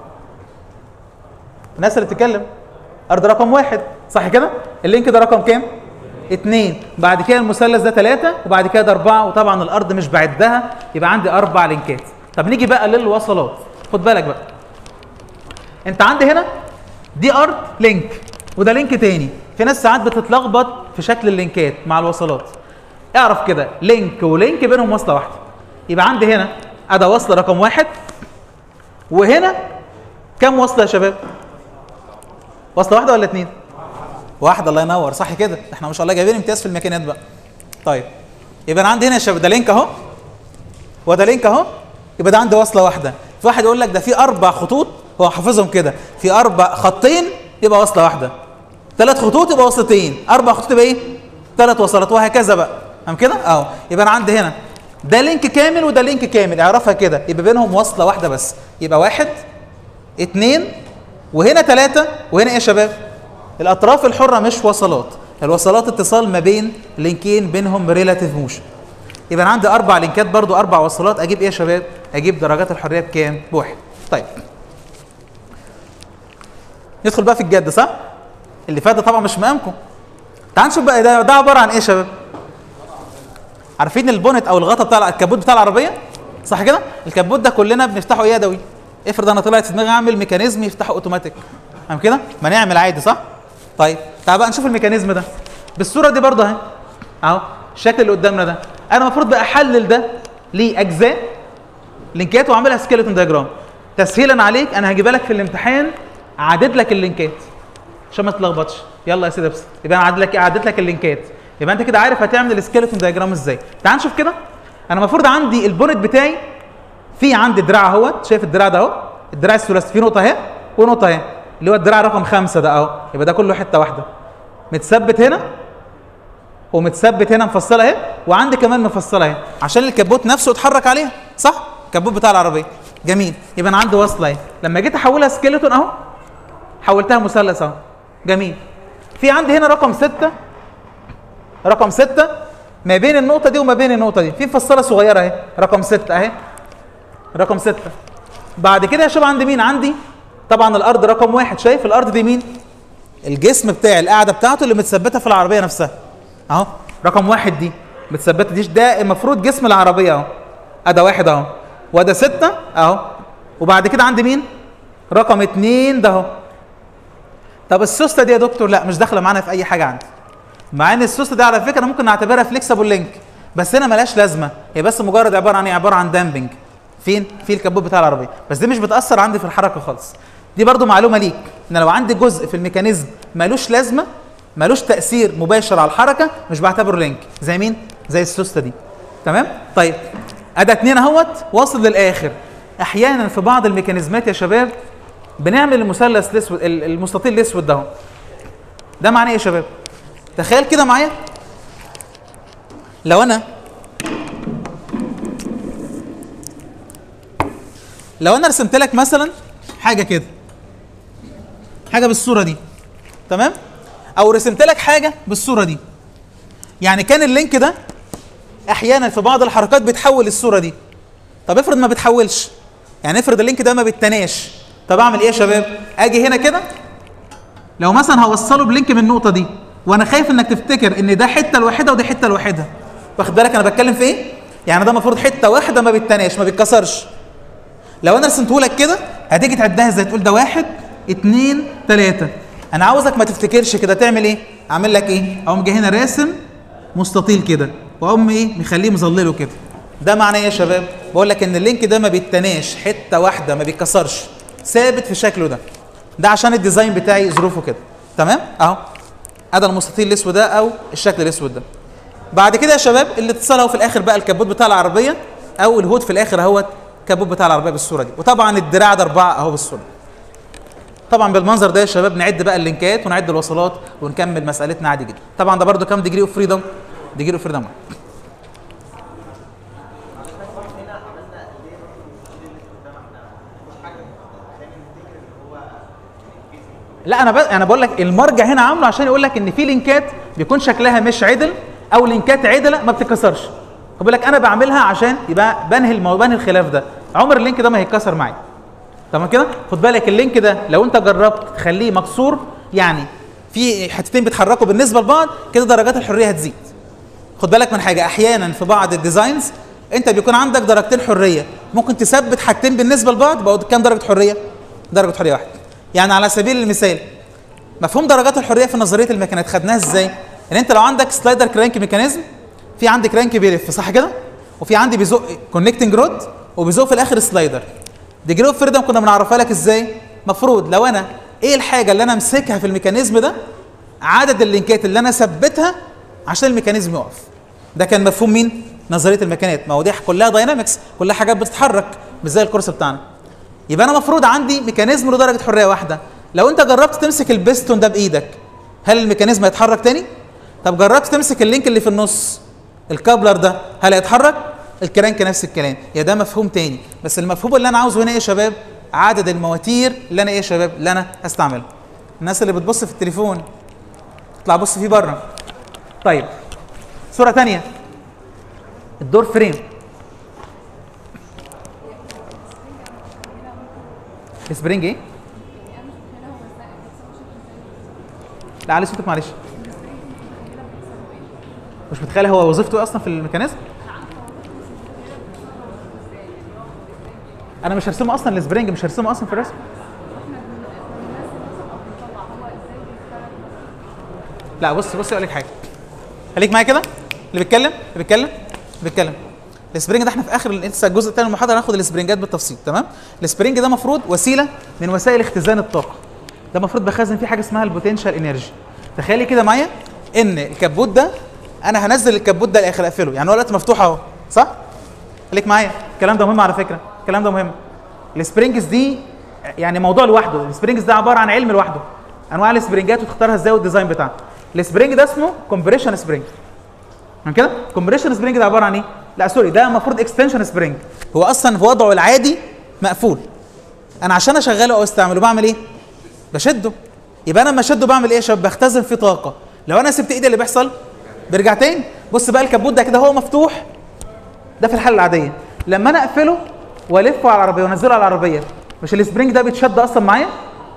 الناس اللي بتتكلم ارض رقم واحد صح كده اللينك ده رقم كام اتنين بعد كده المثلث ده ثلاثة وبعد كده ده أربعة وطبعا الأرض مش بعدها يبقى عندي أربع لينكات طب نيجي بقى للوصلات خد بالك بقى أنت عندي هنا دي أرض لينك وده لينك تاني في ناس ساعات بتتلخبط في شكل اللينكات مع الوصلات اعرف كده لينك ولينك بينهم وصلة واحدة يبقى عندي هنا أدا وصلة رقم واحد وهنا كم وصلة يا شباب؟ وصلة واحدة ولا اتنين؟ واحده الله ينور صح كده احنا ما شاء الله جايبين امتياز في الماكينات بقى طيب يبقى انا عندي هنا يا شباب ده لينك اهو وده لينك اهو يبقى ده عندي وصله واحده في واحد يقول لك ده في اربع خطوط هو حافظهم كده في اربع خطين يبقى وصله واحده ثلاث خطوط يبقى وصلتين اربع خطوط يبقى ايه ثلاث وصلات وهكذا بقى تمام كده اهو يبقى انا عندي هنا ده لينك كامل وده لينك كامل اعرفها كده يبقى بينهم وصله واحده بس يبقى واحد اتنين وهنا ثلاثه وهنا ايه يا شباب الاطراف الحره مش وصلات الوصلات اتصال ما بين لينكين بينهم ريلاتيف موشن يبقى انا عندي اربع لينكات برضو اربع وصلات اجيب ايه يا شباب اجيب درجات الحريه بكام بواحد طيب ندخل بقى في الجد صح اللي فات ده طبعا مش مقامكم تعال نشوف بقى ده, ده عباره عن ايه يا شباب عارفين البونت او الغطا بتاع الكبوت بتاع العربيه صح كده الكبوت ده كلنا بنفتحه يدوي افرض انا طلعت في دماغي اعمل ميكانيزم يفتحه اوتوماتيك فاهم كده ما نعمل عادي صح طيب تعال بقى نشوف الميكانيزم ده بالصوره دي برضه اهي اهو الشكل اللي قدامنا ده انا المفروض بقى احلل ده لاجزاء لينكات واعملها سكيلتون دياجرام تسهيلا عليك انا هجيبها لك في الامتحان عدد لك اللينكات عشان ما تتلخبطش يلا يا سيدي ابسط يبقى انا عدد لك عدد لك اللينكات يبقى انت كده عارف هتعمل السكيلتون دياجرام ازاي تعال نشوف كده انا المفروض عندي البونت بتاعي في عندي دراع اهوت شايف الدراع ده اهو الدراع الثلاثي فيه نقطه اهي ونقطه اهي اللي هو الدراع رقم خمسة ده اهو يبقى ده كله حته واحده متثبت هنا ومتثبت هنا مفصله اهي وعندي كمان مفصله اهي عشان الكبوت نفسه يتحرك عليها صح الكبوت بتاع العربيه جميل يبقى انا عندي وصله اهي لما جيت احولها سكيلتون اهو حولتها مثلث اهو جميل في عندي هنا رقم ستة رقم ستة ما بين النقطة دي وما بين النقطة دي في مفصلة صغيرة اهي رقم ستة اهي رقم ستة بعد كده يا شباب عندي مين عندي طبعا الارض رقم واحد شايف الارض دي مين الجسم بتاعي القاعده بتاعته اللي متثبته في العربيه نفسها اهو رقم واحد دي متثبته ديش ده المفروض جسم العربيه اهو ادا واحد اهو وده ستة اهو وبعد كده عندي مين رقم اتنين ده اهو طب السوسته دي يا دكتور لا مش داخله معانا في اي حاجه عندي مع ان السوسته دي على فكره ممكن نعتبرها فليكسبل لينك بس هنا ملهاش لازمه هي بس مجرد عباره عن ايه عباره عن دامبنج فين في الكبوت بتاع العربيه بس دي مش بتاثر عندي في الحركه خالص دي برضو معلومه ليك ان لو عندي جزء في الميكانيزم ملوش لازمه ملوش تاثير مباشر على الحركه مش بعتبره لينك زي مين زي السوسته دي تمام طيب ادا اتنين اهوت واصل للاخر احيانا في بعض الميكانيزمات يا شباب بنعمل المثلث الاسود المستطيل الاسود ده ده معناه ايه يا شباب تخيل كده معايا لو انا لو انا رسمت لك مثلا حاجه كده حاجه بالصوره دي تمام او رسمت لك حاجه بالصوره دي يعني كان اللينك ده احيانا في بعض الحركات بتحول الصوره دي طب افرض ما بتحولش يعني افرض اللينك ده ما بيتناش طب اعمل ايه يا شباب اجي هنا كده لو مثلا هوصله بلينك من النقطه دي وانا خايف انك تفتكر ان ده حته لوحدها ودي حته لوحدها واخد بالك انا بتكلم في ايه يعني ده المفروض حته واحده ما بيتناش ما بيتكسرش لو انا رسمته لك كده هتيجي تعدها ازاي تقول ده واحد اتنين تلاته انا عاوزك ما تفتكرش كده تعمل ايه اعمل لك ايه اقوم جاي هنا راسم مستطيل كده واقوم ايه مخليه مظلله كده ده معناه ايه يا شباب بقول لك ان اللينك ده ما بيتناش حته واحده ما بيتكسرش ثابت في شكله ده ده عشان الديزاين بتاعي ظروفه كده تمام اهو ادي المستطيل الاسود ده او الشكل الاسود ده بعد كده يا شباب الاتصال اهو في الاخر بقى الكبوت بتاع العربيه او الهود في الاخر اهوت الكبوت بتاع العربيه بالصوره دي وطبعا الدراع ده اربعه اهو بالصوره طبعا بالمنظر ده يا شباب نعد بقى اللينكات ونعد الوصلات ونكمل مسالتنا عادي جدا طبعا ده برده كام ديجري اوف فريدم ديجري اوف فريدم لا انا ب... انا بقول لك المرجع هنا عامله عشان يقول لك ان في لينكات بيكون شكلها مش عدل او لينكات عدله ما بتتكسرش بقول لك انا بعملها عشان يبقى بنهي المو... بنهي الخلاف ده عمر اللينك ده ما هيتكسر معايا تمام كده خد بالك اللينك ده لو انت جربت تخليه مكسور يعني في حتتين بيتحركوا بالنسبه لبعض كده درجات الحريه هتزيد خد بالك من حاجه احيانا في بعض الديزاينز انت بيكون عندك درجتين حريه ممكن تثبت حاجتين بالنسبه لبعض بقوا كام درجه حريه درجه حريه واحده يعني على سبيل المثال مفهوم درجات الحريه في نظريه الميكانيات خدناها ازاي ان انت لو عندك سلايدر كرانك ميكانيزم في عندي كرانك بيلف صح كده وفي عندي بيزق كونكتنج رود وبيزق في الاخر سلايدر ديجري اوف فريدم كنا بنعرفها لك ازاي مفروض لو انا ايه الحاجه اللي انا امسكها في الميكانيزم ده عدد اللينكات اللي انا اثبتها عشان الميكانيزم يقف ده كان مفهوم مين نظريه الميكانيات ما هو دي كلها داينامكس كلها حاجات بتتحرك مش زي الكورس بتاعنا يبقى انا مفروض عندي ميكانيزم له درجه حريه واحده لو انت جربت تمسك البستون ده بايدك هل الميكانيزم هيتحرك تاني طب جربت تمسك اللينك اللي في النص الكابلر ده هل هيتحرك الكرانك نفس الكلام يا ده مفهوم تاني بس المفهوم اللي انا عاوزه هنا ايه يا شباب عدد المواتير اللي انا ايه يا شباب اللي انا هستعملها الناس اللي بتبص في التليفون اطلع بص فيه بره طيب صوره تانية الدور فريم سبرينج ايه لا علي صوتك معلش مش متخيل هو وظيفته ايه اصلا في الميكانيزم انا مش هرسمه اصلا السبرينج مش هرسمه اصلا في الرسم لا بص بص اقول لك حاجه خليك معايا كده اللي بيتكلم اللي بيتكلم اللي بيتكلم السبرينج ده احنا في اخر لسه الجزء الثاني من المحاضره هناخد السبرينجات بالتفصيل تمام السبرينج ده المفروض وسيله من وسائل اختزان الطاقه ده المفروض بخزن فيه حاجه اسمها البوتنشال انرجي تخيلي كده معايا ان الكبوت ده انا هنزل الكبوت ده الاخر اقفله يعني هو دلوقتي مفتوح اهو صح خليك معايا الكلام ده مهم على فكره الكلام ده مهم السبرينجز دي يعني موضوع لوحده السبرينجز ده عباره عن علم لوحده انواع السبرينجات وتختارها ازاي والديزاين بتاعها السبرينج ده اسمه كومبريشن سبرينج من كده كومبريشن سبرينج ده عباره عن ايه لا سوري ده المفروض اكستنشن سبرينج هو اصلا في وضعه العادي مقفول انا عشان اشغله او استعمله بعمل ايه بشده يبقى انا لما اشده بعمل ايه يا شباب بختزن فيه طاقه لو انا سبت ايدي اللي بيحصل بيرجع تاني بص بقى الكبوت ده كده هو مفتوح ده في الحاله العاديه لما انا اقفله والفه على العربيه وانزله على العربيه مش السبرينج ده بيتشد اصلا معايا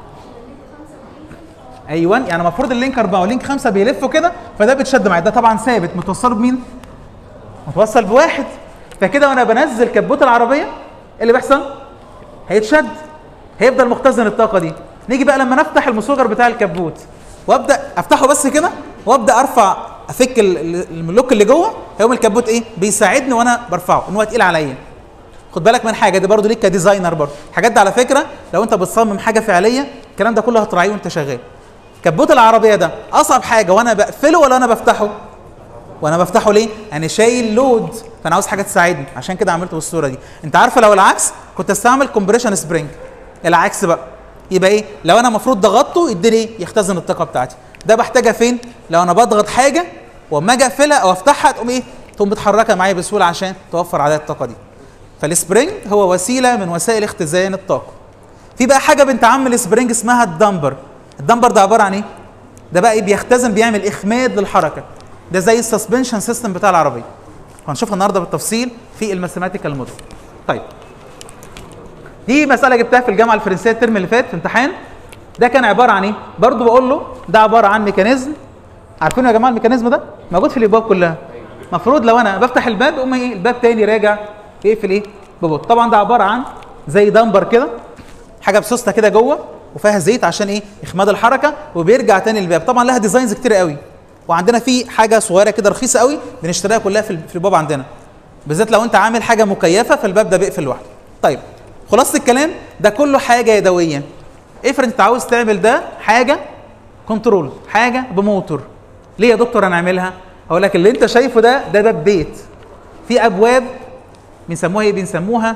ايوه يعني المفروض اللينك اربعه واللينك خمسه بيلفوا كده فده بيتشد معايا ده طبعا ثابت متوصله بمين؟ متوصل بواحد فكده وانا بنزل كبوت العربيه ايه اللي بيحصل؟ هيتشد هيفضل مختزن الطاقه دي نيجي بقى لما نفتح المسوجر بتاع الكبوت وابدا افتحه بس كده وابدا ارفع افك اللوك اللي جوه هيقوم الكبوت ايه؟ بيساعدني وانا برفعه ان هو تقيل عليا خد بالك من حاجه دي برضو ليك كديزاينر برضو الحاجات دي على فكره لو انت بتصمم حاجه فعليه الكلام ده كله هتراعيه وانت شغال كبوت العربيه ده اصعب حاجه وانا بقفله ولا انا بفتحه وانا بفتحه ليه انا شايل لود فانا عاوز حاجه تساعدني عشان كده عملته بالصوره دي انت عارفه لو العكس كنت استعمل كومبريشن سبرينج العكس بقى يبقى ايه لو انا المفروض ضغطته يديني ايه يختزن الطاقه بتاعتي ده بحتاجها فين لو انا بضغط حاجه واما اجي اقفلها او افتحها تقوم ايه تقوم متحركه معايا بسهوله عشان توفر عليا الطاقه دي فالسبرينج هو وسيله من وسائل اختزان الطاقه في بقى حاجه بنت عم السبرينج اسمها الدمبر الدمبر ده عباره عن ايه ده بقى ايه بيختزن بيعمل اخماد للحركه ده زي السسبنشن سيستم بتاع العربيه هنشوفها النهارده بالتفصيل في الماثيماتيكال موديل طيب دي مساله جبتها في الجامعه الفرنسيه الترم اللي فات في امتحان ده كان عباره عن ايه برضو بقول له ده عباره عن ميكانيزم عارفين يا جماعه الميكانيزم ده موجود في الابواب كلها المفروض لو انا بفتح الباب يقوم ايه الباب تاني راجع يقفل ايه ببطء طبعا ده عباره عن زي دمبر كده حاجه بسوسته كده جوه وفيها زيت عشان ايه اخماد الحركه وبيرجع تاني للباب طبعا لها ديزاينز كتير قوي وعندنا في حاجه صغيره كده رخيصه قوي بنشتريها كلها في في الباب عندنا بالذات لو انت عامل حاجه مكيفه فالباب ده بيقفل لوحده طيب خلاصه الكلام ده كله حاجه يدويه افرض انت عاوز تعمل ده حاجه كنترول حاجه بموتور ليه يا دكتور انا اعملها اقول لك اللي انت شايفه ده ده باب بيت في ابواب بنسموها ايه بنسموها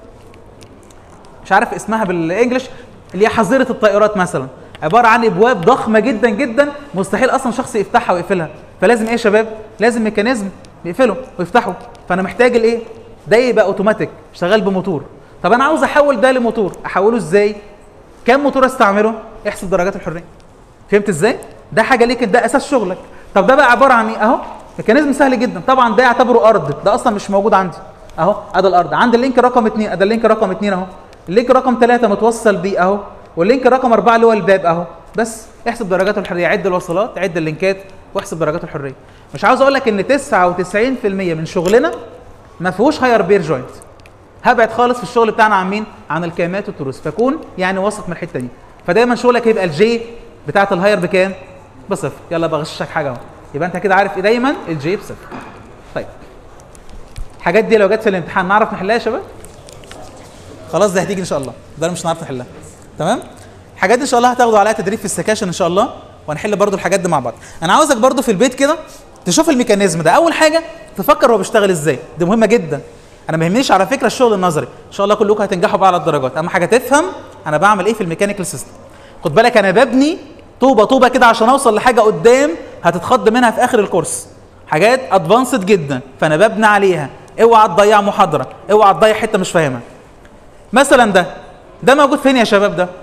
مش عارف اسمها بالانجلش اللي هي حظيره الطائرات مثلا عباره عن ابواب ضخمه جدا جدا مستحيل اصلا شخص يفتحها ويقفلها فلازم ايه يا شباب لازم ميكانيزم يقفله ويفتحه فانا محتاج الايه ده يبقى اوتوماتيك شغال بموتور طب انا عاوز احول ده لموتور احوله ازاي كام موتور استعمله احسب درجات الحريه فهمت ازاي ده حاجه ليك ده اساس شغلك طب ده بقى عباره عن ايه اهو ميكانيزم سهل جدا طبعا ده يعتبره ارض ده اصلا مش موجود عندي اهو ادي الارض عندي اللينك رقم 2 ادي اللينك رقم 2 اهو اللينك رقم 3 متوصل بيه اهو واللينك رقم 4 اللي هو الباب اهو بس احسب درجات الحريه عد الوصلات عد اللينكات واحسب درجات الحريه مش عاوز اقول لك ان 99% من شغلنا ما فيهوش هاير بير جوينت هبعد خالص في الشغل بتاعنا عن مين عن الكامات والتروس فكون يعني واثق من الحته دي فدايما شغلك يبقى الجي بتاعت الهاير بكام بصفر يلا بغششك حاجه اهو يبقى انت كده عارف دايما الجي بصفر طيب الحاجات دي لو جت في الامتحان نعرف نحلها يا شباب خلاص ده هتيجي ان شاء الله ده مش هنعرف نحلها تمام الحاجات دي ان شاء الله هتاخدوا عليها تدريب في السكاشن ان شاء الله وهنحل برضو الحاجات دي مع بعض انا عاوزك برضو في البيت كده تشوف الميكانيزم ده اول حاجه تفكر هو بيشتغل ازاي دي مهمه جدا انا ما يهمنيش على فكره الشغل النظري ان شاء الله كلكم هتنجحوا باعلى الدرجات اهم حاجه تفهم انا بعمل ايه في الميكانيكال سيستم خد بالك انا ببني طوبه طوبه كده عشان اوصل لحاجه قدام هتتخض منها في اخر الكورس حاجات ادفانسد جدا فانا ببني عليها اوعى تضيع محاضره اوعى تضيع حته مش فاهمها مثلا ده ده موجود فين يا شباب ده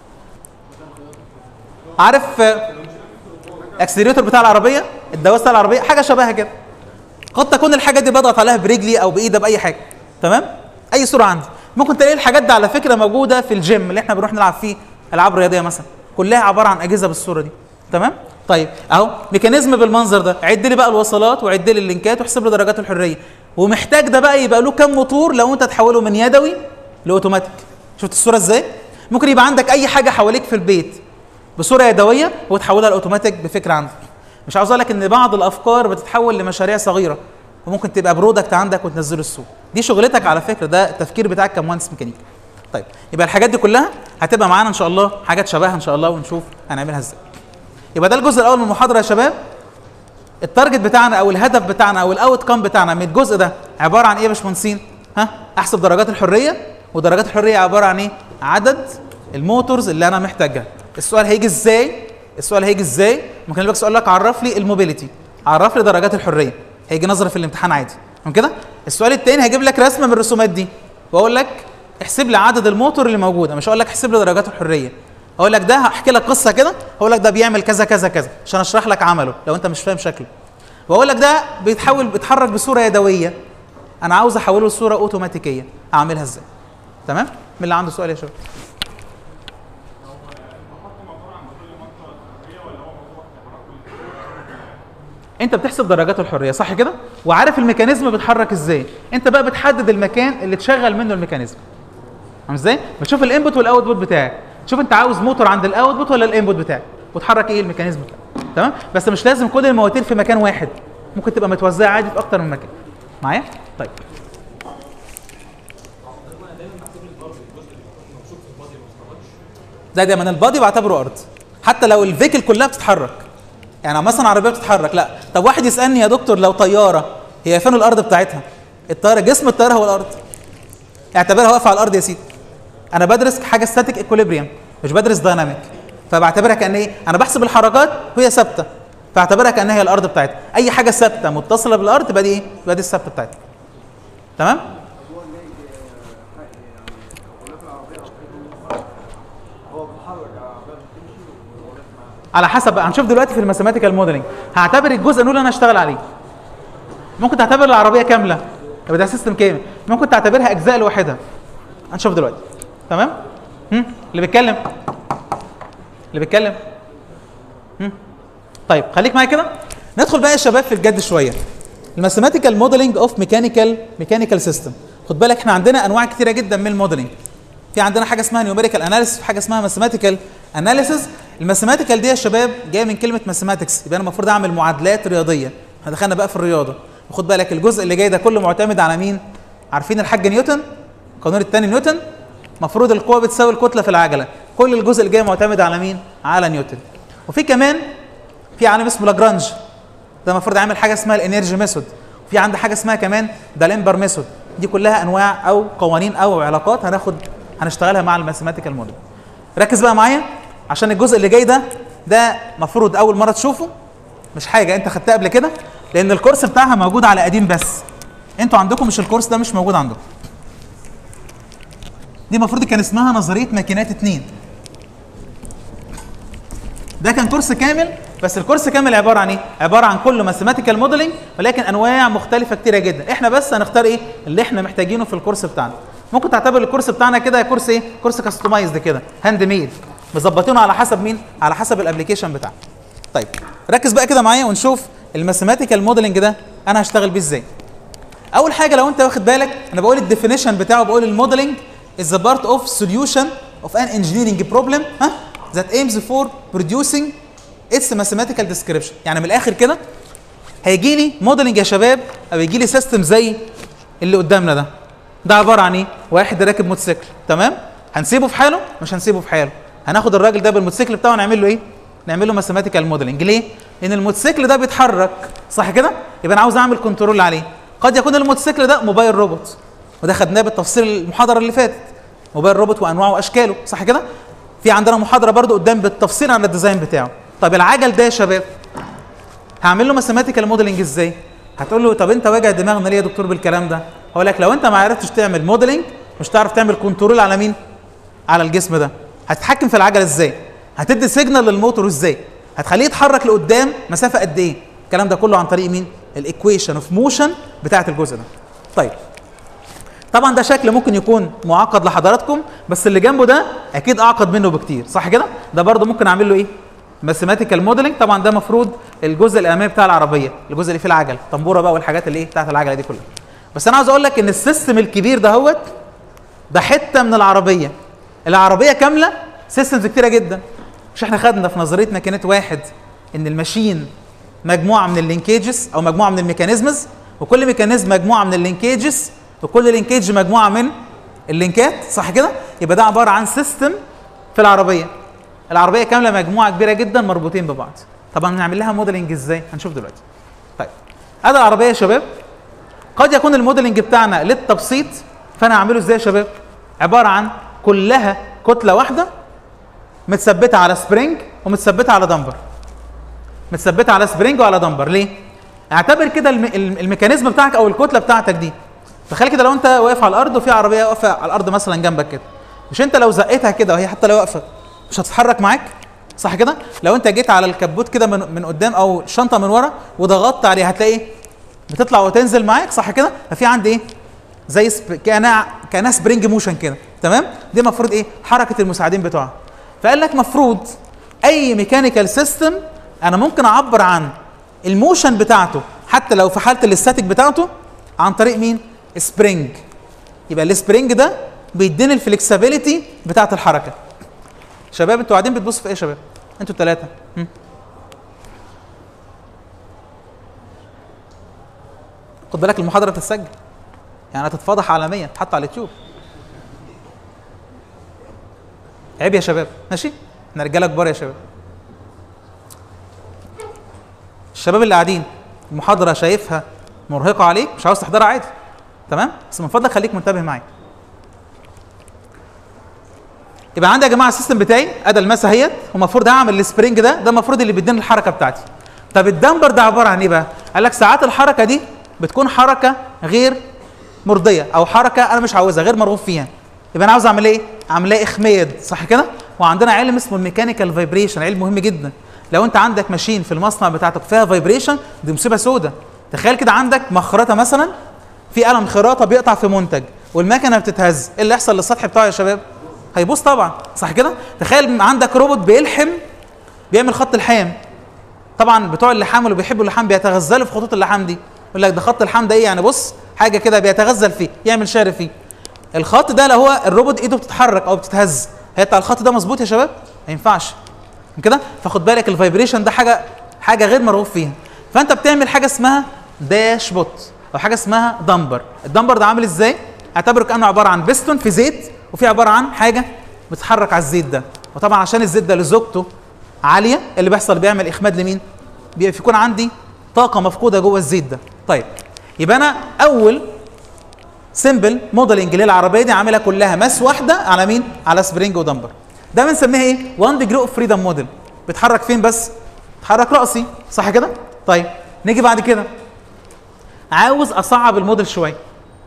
عارف الاكسلريتور بتاع العربيه الدواسه بتاع العربيه حاجه شبهها كده قد تكون الحاجه دي بضغط عليها برجلي او بايدي باي حاجه تمام اي صوره عندي ممكن تلاقي الحاجات دي على فكره موجوده في الجيم اللي احنا بنروح نلعب فيه العاب رياضيه مثلا كلها عباره عن اجهزه بالصوره دي تمام طيب اهو ميكانيزم بالمنظر ده عد لي بقى الوصلات وعد لي اللينكات واحسب لي درجات الحريه ومحتاج ده بقى يبقى له كام موتور لو انت تحوله من يدوي لاوتوماتيك شفت الصوره ازاي ممكن يبقى عندك اي حاجه حواليك في البيت بصوره يدويه وتحولها لاوتوماتيك بفكره عندك مش عاوز اقول لك ان بعض الافكار بتتحول لمشاريع صغيره وممكن تبقى برودكت عندك وتنزله السوق دي شغلتك على فكره ده التفكير بتاعك كمهندس ميكانيكا طيب يبقى الحاجات دي كلها هتبقى معانا ان شاء الله حاجات شبهها ان شاء الله ونشوف هنعملها ازاي يبقى ده الجزء الاول من المحاضره يا شباب التارجت بتاعنا او الهدف بتاعنا او الاوت كام بتاعنا من الجزء ده عباره عن ايه يا باشمهندسين ها احسب درجات الحريه ودرجات الحريه عباره عن ايه عدد الموتورز اللي انا محتاجها السؤال هيجي ازاي السؤال هيجي ازاي ممكن يبقى سؤال لك عرف لي الموبيليتي عرف لي درجات الحريه هيجي نظره في الامتحان عادي من كده السؤال الثاني هيجيب لك رسمه من الرسومات دي واقول لك احسب لي عدد الموتور اللي موجوده مش هقول لك احسب لي درجات الحريه اقول لك ده هحكي لك قصه كده هقول لك ده بيعمل كذا كذا كذا عشان اشرح لك عمله لو انت مش فاهم شكله واقول لك ده بيتحول بيتحرك بصوره يدويه انا عاوز احوله لصوره اوتوماتيكيه اعملها ازاي تمام من اللي عنده سؤال يا شباب انت بتحسب درجات الحريه صح كده وعارف الميكانيزم بيتحرك ازاي انت بقى بتحدد المكان اللي تشغل منه الميكانيزم فاهم ازاي بتشوف الانبوت والاوتبوت بتاعك تشوف انت عاوز موتور عند الاوتبوت ولا الانبوت بتاعك وتحرك ايه الميكانيزم بتاعك تمام بس مش لازم كل المواتير في مكان واحد ممكن تبقى متوزعه عادي في اكتر من مكان معايا طيب ده دايما البادي بعتبره ارض حتى لو الفيكل كلها بتتحرك يعني مثلا عربيه بتتحرك لا طب واحد يسالني يا دكتور لو طياره هي فين الارض بتاعتها الطياره جسم الطياره هو الارض اعتبرها واقفه على الارض يا سيدي انا بدرس حاجه ستاتيك ايكوليبريم مش بدرس دايناميك فبعتبرها كان ايه انا بحسب الحركات وهي ثابته فاعتبرها كانها هي الارض بتاعتها اي حاجه ثابته متصله بالارض تبقى دي ايه تبقى دي الثابته بتاعتها تمام على حسب بقى هنشوف دلوقتي في الماثيماتيكال موديلنج هعتبر الجزء الاولى انا اشتغل عليه ممكن تعتبر العربيه كامله يبقى ده سيستم كامل ممكن تعتبرها اجزاء لوحدها هنشوف دلوقتي تمام هم؟ اللي بيتكلم اللي بيتكلم هم؟ طيب خليك معايا كده ندخل بقى يا شباب في الجد شويه الماثيماتيكال موديلنج اوف ميكانيكال ميكانيكال سيستم خد بالك احنا عندنا انواع كتيره جدا من الموديلنج في عندنا حاجه اسمها نيوميريكال اناليسيس وحاجه اسمها ماثيماتيكال اناليسيس الماثيماتيكال دي يا شباب جايه من كلمه ماثيماتكس يبقى انا المفروض اعمل معادلات رياضيه احنا دخلنا بقى في الرياضه وخد بالك الجزء اللي جاي ده كله معتمد على مين عارفين الحاج نيوتن القانون الثاني نيوتن المفروض القوه بتساوي الكتله في العجله كل الجزء اللي جاي معتمد على مين على نيوتن وفي كمان في عالم اسمه لاجرانج ده المفروض عامل حاجه اسمها الانرجي ميثود في عندنا حاجه اسمها كمان دالمبر ميثود دي كلها انواع او قوانين او علاقات هناخد هنشتغلها مع الماثيماتيكال موديل ركز بقى معايا عشان الجزء اللي جاي ده ده مفروض اول مره تشوفه مش حاجه انت خدتها قبل كده لان الكورس بتاعها موجود على قديم بس انتوا عندكم مش الكورس ده مش موجود عندكم دي المفروض كان اسمها نظريه ماكينات اتنين ده كان كورس كامل بس الكورس كامل عباره عن ايه؟ عباره عن كله ماثيماتيكال موديلنج ولكن انواع مختلفه كتيره جدا، احنا بس هنختار ايه؟ اللي احنا محتاجينه في الكورس بتاعنا. ممكن تعتبر الكورس بتاعنا كده كورس ايه؟ كورس كاستمايزد كده، هاند ميد. مظبطينه على حسب مين؟ على حسب الابلكيشن بتاعنا. طيب ركز بقى كده معايا ونشوف الماثيماتيكال موديلنج ده انا هشتغل بيه ازاي. اول حاجه لو انت واخد بالك انا بقول الديفينيشن بتاعه بقول الموديلنج is the part of solution of an engineering problem ها that aims for producing its mathematical description يعني من الاخر كده هيجي لي موديلنج يا شباب او يجي لي سيستم زي اللي قدامنا ده ده عباره عن ايه واحد راكب موتوسيكل تمام هنسيبه في حاله مش هنسيبه في حاله هناخد الراجل ده بالموتوسيكل بتاعه نعمل له ايه نعمل له ماثيماتيكال موديلنج ليه لان الموتوسيكل ده بيتحرك صح كده يبقى انا عاوز اعمل كنترول عليه قد يكون الموتوسيكل ده موبايل روبوت وده خدناه بالتفصيل المحاضره اللي فاتت موبايل روبوت وانواعه واشكاله صح كده في عندنا محاضره برضو قدام بالتفصيل عن الديزاين بتاعه طب العجل ده يا شباب هعمل له ماثيماتيكال موديلنج ازاي هتقول له طب انت واجع دماغنا ليه يا دكتور بالكلام ده هقول لك لو انت ما عرفتش تعمل موديلنج مش هتعرف تعمل كنترول على مين على الجسم ده هتتحكم في العجله ازاي هتدي سيجنال للموتور ازاي هتخليه يتحرك لقدام مسافه قد ايه الكلام ده كله عن طريق مين الايكويشن اوف موشن بتاعه الجزء ده طيب طبعا ده شكل ممكن يكون معقد لحضراتكم بس اللي جنبه ده اكيد اعقد منه بكتير صح كده ده برضو ممكن اعمل له ايه ماثيماتيكال موديلنج طبعا ده مفروض الجزء الامامي بتاع العربيه الجزء اللي فيه العجل طنبوره بقى والحاجات اللي ايه بتاعت العجله دي كلها بس انا عاوز اقول لك ان السيستم الكبير ده هوت ده حته من العربيه العربيه كامله سيستمز كتيره جدا مش احنا خدنا في نظريه ماكينات واحد ان الماشين مجموعه من اللينكيجز او مجموعه من الميكانيزمز وكل ميكانيزم مجموعه من اللينكيجز وكل لينكيج مجموعه من اللينكات صح كده يبقى ده عباره عن سيستم في العربيه العربيه كامله مجموعه كبيره جدا مربوطين ببعض طبعا نعمل لها موديلنج ازاي هنشوف دلوقتي طيب هذا العربيه يا شباب قد يكون الموديلنج بتاعنا للتبسيط فانا هعمله ازاي يا شباب عباره عن كلها كتله واحده متثبته على سبرينج ومتثبته على دمبر متثبته على سبرينج وعلى دمبر ليه اعتبر كده الم... الميكانيزم بتاعك او الكتله بتاعتك دي تخيل كده لو انت واقف على الارض وفي عربيه واقفه على الارض مثلا جنبك كده مش انت لو زقيتها كده وهي حتى لو واقفه مش هتتحرك معاك صح كده لو انت جيت على الكبوت كده من, من قدام او الشنطه من ورا وضغطت عليها هتلاقي ايه بتطلع وتنزل معاك صح كده ففي عندي ايه زي سب... كانها كانها سبرينج موشن كده تمام دي المفروض ايه حركه المساعدين بتوعها فقال لك مفروض اي ميكانيكال سيستم انا ممكن اعبر عن الموشن بتاعته حتى لو في حاله الاستاتيك بتاعته عن طريق مين سبرينج يبقى السبرينج ده بيديني الفلكسبيليتي بتاعه الحركه شباب انتوا قاعدين بتبصوا في ايه يا شباب انتوا الثلاثه خد بالك المحاضره بتتسجل يعني هتتفضح عالميا تحط على اليوتيوب عيب يا شباب ماشي احنا رجاله كبار يا شباب الشباب اللي قاعدين المحاضره شايفها مرهقه عليك مش عاوز تحضرها عادي تمام بس من فضلك خليك منتبه معايا يبقى عندي يا جماعه السيستم بتاعي ادي المسا اهيت ومفروض اعمل السبرينج ده ده المفروض اللي بيديني الحركه بتاعتي طب الدمبر ده عباره عن ايه بقى قال لك ساعات الحركه دي بتكون حركه غير مرضيه او حركه انا مش عاوزها غير مرغوب فيها يبقى انا عاوز اعمل ايه اعمل ايه اخماد صح كده وعندنا علم اسمه الميكانيكال فايبريشن علم مهم جدا لو انت عندك ماشين في المصنع بتاعتك فيها فايبريشن دي مصيبه سودة تخيل كده عندك مخرطه مثلا في قلم خراطه بيقطع في منتج والمكنه بتتهز ايه اللي يحصل للسطح بتاعه يا شباب هيبوظ طبعا صح كده تخيل عندك روبوت بيلحم بيعمل خط الحام طبعا بتوع اللحام اللي بيحبوا اللحام بيتغزلوا في خطوط اللحام دي يقول لك ده خط اللحام ده ايه يعني بص حاجه كده بيتغزل فيه يعمل شعر فيه الخط ده لو هو الروبوت ايده بتتحرك او بتتهز هيطلع الخط ده مظبوط يا شباب ما ينفعش كده فخد بالك الفايبريشن ده حاجه حاجه غير مرغوب فيها فانت بتعمل حاجه اسمها داش بوت او حاجه اسمها دمبر الدمبر ده عامل ازاي اعتبره كانه عباره عن بيستون في زيت وفي عباره عن حاجه بتتحرك على الزيت ده وطبعا عشان الزيت ده لزوجته عاليه اللي بيحصل بيعمل اخماد لمين بيكون عندي طاقه مفقوده جوه الزيت ده طيب يبقى انا اول سيمبل موديلنج للعربيه دي عاملها كلها ماس واحده على مين على سبرينج ودمبر ده بنسميها ايه 1 ديجري اوف فريدم موديل بيتحرك فين بس بيتحرك راسي صح كده طيب نيجي بعد كده عاوز اصعب الموديل شويه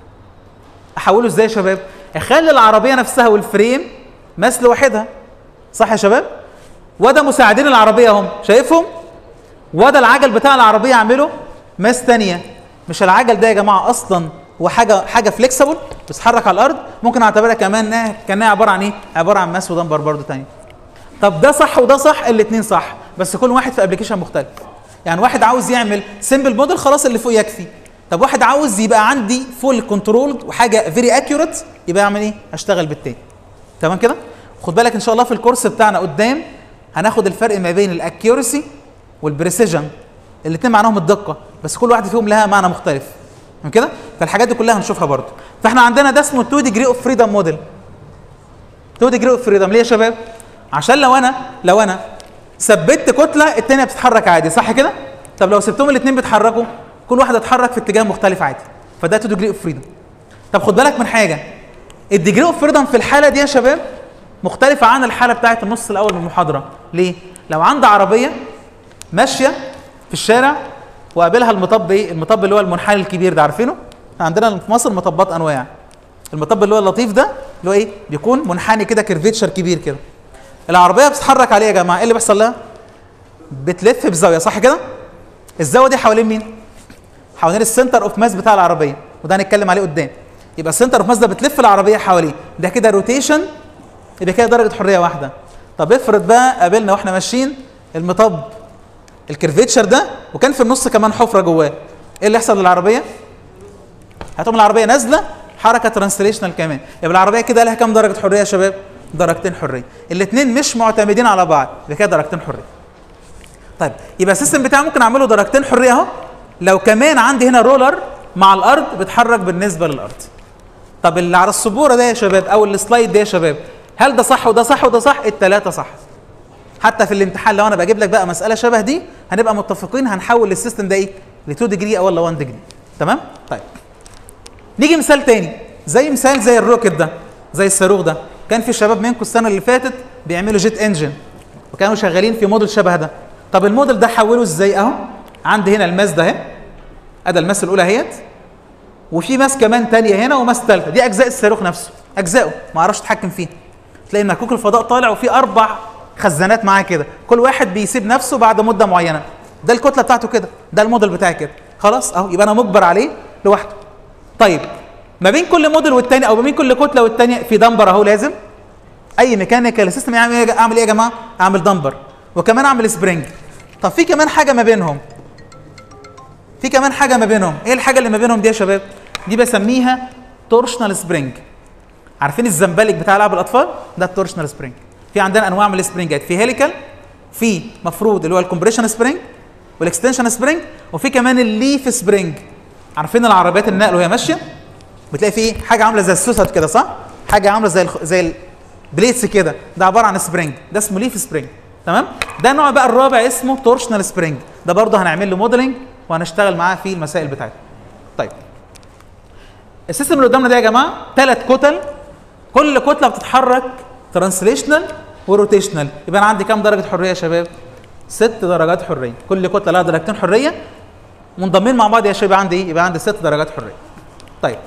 احوله ازاي يا شباب اخلي العربيه نفسها والفريم ماس لوحدها صح يا شباب وده مساعدين العربيه اهم شايفهم وده العجل بتاع العربيه اعمله ماس تانية مش العجل ده يا جماعه اصلا وحاجه حاجه فليكسبل بتتحرك على الارض ممكن اعتبرها كمان انها كانها عباره عن ايه عباره عن ماس ودمبر برضو تاني طب ده صح وده صح الاثنين صح بس كل واحد في ابلكيشن مختلف يعني واحد عاوز يعمل سيمبل موديل خلاص اللي فوق يكفي طب واحد عاوز يبقى عندي فول كنترول وحاجه فيري اكيوريت يبقى اعمل ايه اشتغل بالتاني تمام كده خد بالك ان شاء الله في الكورس بتاعنا قدام هناخد الفرق ما بين الاكيورسي والبريسيجن الاثنين معناهم الدقه بس كل واحد فيهم لها معنى مختلف تمام كده فالحاجات دي كلها هنشوفها برضو فاحنا عندنا ده اسمه 2 ديجري اوف فريدم موديل 2 ديجري اوف فريدم ليه يا شباب عشان لو انا لو انا ثبت كتله الثانيه بتتحرك عادي صح كده طب لو سبتهم الاثنين بيتحركوا كل واحده تتحرك في اتجاه مختلف عادي فده 2 ديجري اوف فريدم طب خد بالك من حاجه الديجري اوف فريدم في الحاله دي يا شباب مختلفه عن الحاله بتاعه النص الاول من المحاضره ليه لو عندي عربيه ماشيه في الشارع وقابلها المطب ايه المطب اللي هو المنحني الكبير ده عارفينه عندنا في مصر مطبات انواع المطب اللي هو اللطيف ده اللي هو ايه بيكون منحني كده كيرفيتشر كبير كده العربيه بتتحرك عليه يا جماعه ايه اللي بيحصل لها بتلف بزاويه صح كده الزاويه دي حوالين مين حوالين السنتر اوف ماس بتاع العربيه وده هنتكلم عليه قدام يبقى السنتر اوف ماس ده بتلف العربيه حواليه ده كده روتيشن يبقى كده درجه حريه واحده طب افرض بقى قابلنا واحنا ماشيين المطب الكيرفيتشر ده وكان في النص كمان حفره جواه ايه اللي يحصل للعربيه هتقوم العربيه نازله حركه ترانسليشنال كمان يبقى العربيه كده لها كام درجه حريه يا شباب درجتين حريه الاثنين مش معتمدين على بعض يبقى كده درجتين حريه طيب يبقى السيستم بتاعي ممكن اعمله درجتين حريه اهو لو كمان عندي هنا رولر مع الارض بيتحرك بالنسبه للارض طب اللي على السبوره ده يا شباب او السلايد ده يا شباب هل ده صح وده صح وده صح الثلاثه صح حتى في الامتحان لو انا بجيب لك بقى مساله شبه دي هنبقى متفقين هنحول السيستم ده ايه ل 2 ديجري ولا 1 ديجري تمام طيب نيجي مثال تاني زي مثال زي الروكت ده زي الصاروخ ده كان في شباب منكم السنه اللي فاتت بيعملوا جيت انجن وكانوا شغالين في موديل شبه ده طب الموديل ده حوله ازاي اهو عندي هنا الماس ده اهي ادي الماس الاولى اهيت وفي ماس كمان تانية هنا وماس ثالثه دي اجزاء الصاروخ نفسه اجزائه ما اعرفش اتحكم فيها تلاقي مكوك الفضاء طالع وفي اربع خزانات معاه كده كل واحد بيسيب نفسه بعد مده معينه ده الكتله بتاعته كده ده الموديل بتاعي كده خلاص اهو يبقى انا مجبر عليه لوحده طيب ما بين كل موديل والتاني او ما بين كل كتله والتانيه في دمبر اهو لازم اي ميكانيكال سيستم يعمل ايه اعمل ايه يا جماعه اعمل دمبر وكمان اعمل سبرينج طب في كمان حاجه ما بينهم في كمان حاجه ما بينهم ايه الحاجه اللي ما بينهم دي يا شباب دي بسميها تورشنال سبرينج عارفين الزمبلك بتاع لعب الاطفال ده التورشنال سبرينج في عندنا انواع من السبرينجات في هيليكال في مفروض اللي هو الكومبريشن سبرينج والاكستنشن سبرينج وفي كمان الليف سبرينج عارفين العربيات النقل وهي ماشيه بتلاقي في حاجه عامله زي السوست كده صح حاجه عامله زي الخ... زي البليتس كده ده عباره عن سبرينج ده اسمه ليف سبرينج تمام ده النوع بقى الرابع اسمه تورشنال سبرينج ده برضه هنعمل له موديلنج وهنشتغل معاه في المسائل بتاعته طيب السيستم اللي قدامنا ده يا جماعه ثلاث كتل كل كتله بتتحرك ترانسليشنال وروتيشنال يبقى انا عندي كام درجه حريه يا شباب ست درجات حريه كل كتله لها درجتين حريه منضمين مع بعض يا شباب عندي ايه يبقى عندي ست درجات حريه طيب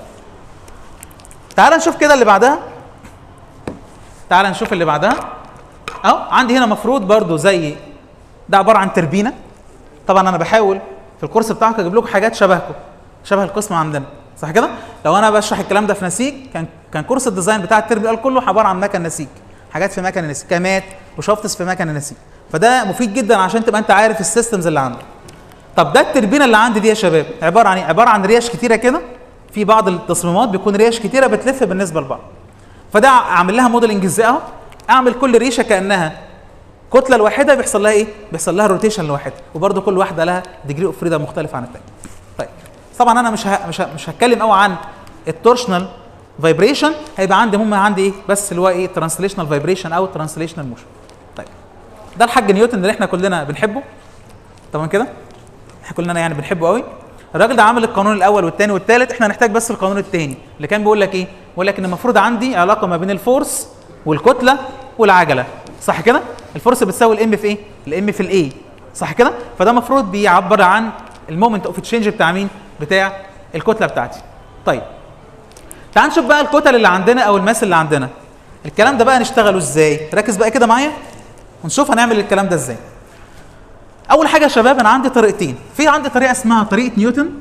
تعال نشوف كده اللي بعدها تعال نشوف اللي بعدها اهو عندي هنا مفروض برضو زي ده عباره عن تربينه طبعا انا بحاول في الكورس بتاعك اجيب لكم حاجات شبهكم شبه القسم عندنا صح كده لو انا بشرح الكلام ده في نسيج كان كان كورس الديزاين بتاع الترم الاول كله عباره عن مكن نسيج حاجات في مكن النسيج كامات وشافتس في مكن النسيج فده مفيد جدا عشان تبقى انت عارف السيستمز اللي عندك طب ده التربينه اللي عندي دي يا شباب عباره عن ايه عباره عن ريش كتيره كده في بعض التصميمات بيكون ريش كتيره بتلف بالنسبه لبعض فده اعمل لها موديلنج ازاي اهو اعمل كل ريشه كانها كتله الواحده بيحصل لها ايه بيحصل لها روتيشن لوحدها وبرده كل واحده لها ديجري اوف فريدم مختلف عن الثانيه طيب طبعا انا مش ه... مش ه... مش هتكلم قوي عن التورشنال فايبريشن هيبقى عندي هم عندي ايه بس اللي هو ايه ترانسليشنال فايبريشن او ترانسليشنال موشن طيب ده الحاج نيوتن اللي احنا كلنا بنحبه تمام كده احنا كلنا يعني بنحبه قوي الراجل ده عامل القانون الاول والثاني والثالث احنا هنحتاج بس القانون الثاني اللي كان بيقول لك ايه بيقول لك ان المفروض عندي علاقه ما بين الفورس والكتله والعجله صح كده الفورس بتساوي الام في ايه الام في الاي صح كده فده المفروض بيعبر عن المومنت اوف تشينج بتاع مين بتاع الكتله بتاعتي طيب تعال نشوف بقى الكتل اللي عندنا او الماس اللي عندنا الكلام ده بقى نشتغله ازاي ركز بقى كده معايا ونشوف هنعمل الكلام ده ازاي اول حاجه يا شباب انا عندي طريقتين في عندي طريقه اسمها طريقه نيوتن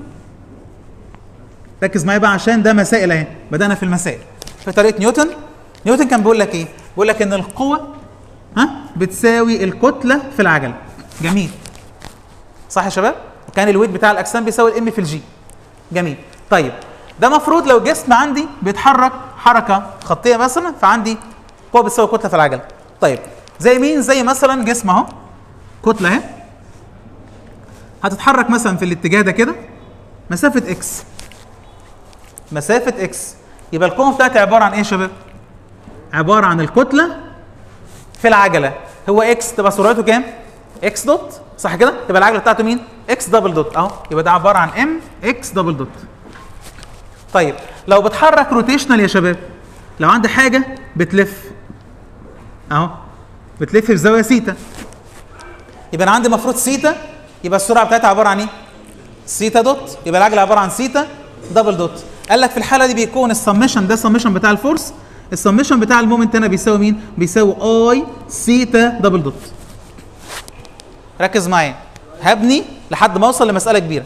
ركز معايا بقى عشان ده مسائل اهي بدانا في المسائل في طريقه نيوتن نيوتن كان بيقول لك ايه بيقول لك ان القوه ها بتساوي الكتله في العجله جميل صح يا شباب وكان الويت بتاع الاجسام بيساوي الام في الجي جميل طيب ده مفروض لو جسم عندي بيتحرك حركه خطيه مثلا فعندي قوه بتساوي كتله في العجله طيب زي مين زي مثلا جسم اهو كتله اهي هتتحرك مثلا في الاتجاه ده كده مسافه اكس مسافه اكس يبقى القوه بتاعتي عباره عن ايه يا شباب عباره عن الكتله في العجله هو اكس تبقى سرعته كام اكس دوت صح كده يبقى العجله بتاعته مين اكس دبل دوت اهو يبقى ده عباره عن ام اكس دبل دوت طيب لو بتحرك روتيشنال يا شباب لو عندي حاجه بتلف اهو بتلف في زاويه سيتا يبقى انا عندي المفروض سيتا يبقى السرعه بتاعتها عباره عن ايه سيتا دوت يبقى العجله عباره عن سيتا دبل دوت قال لك في الحاله دي بيكون السمشن ده السمشن بتاع الفورس السمشن بتاع المومنت هنا بيساوي مين بيساوي اي سيتا دبل دوت ركز معايا هبني لحد ما اوصل لمساله كبيره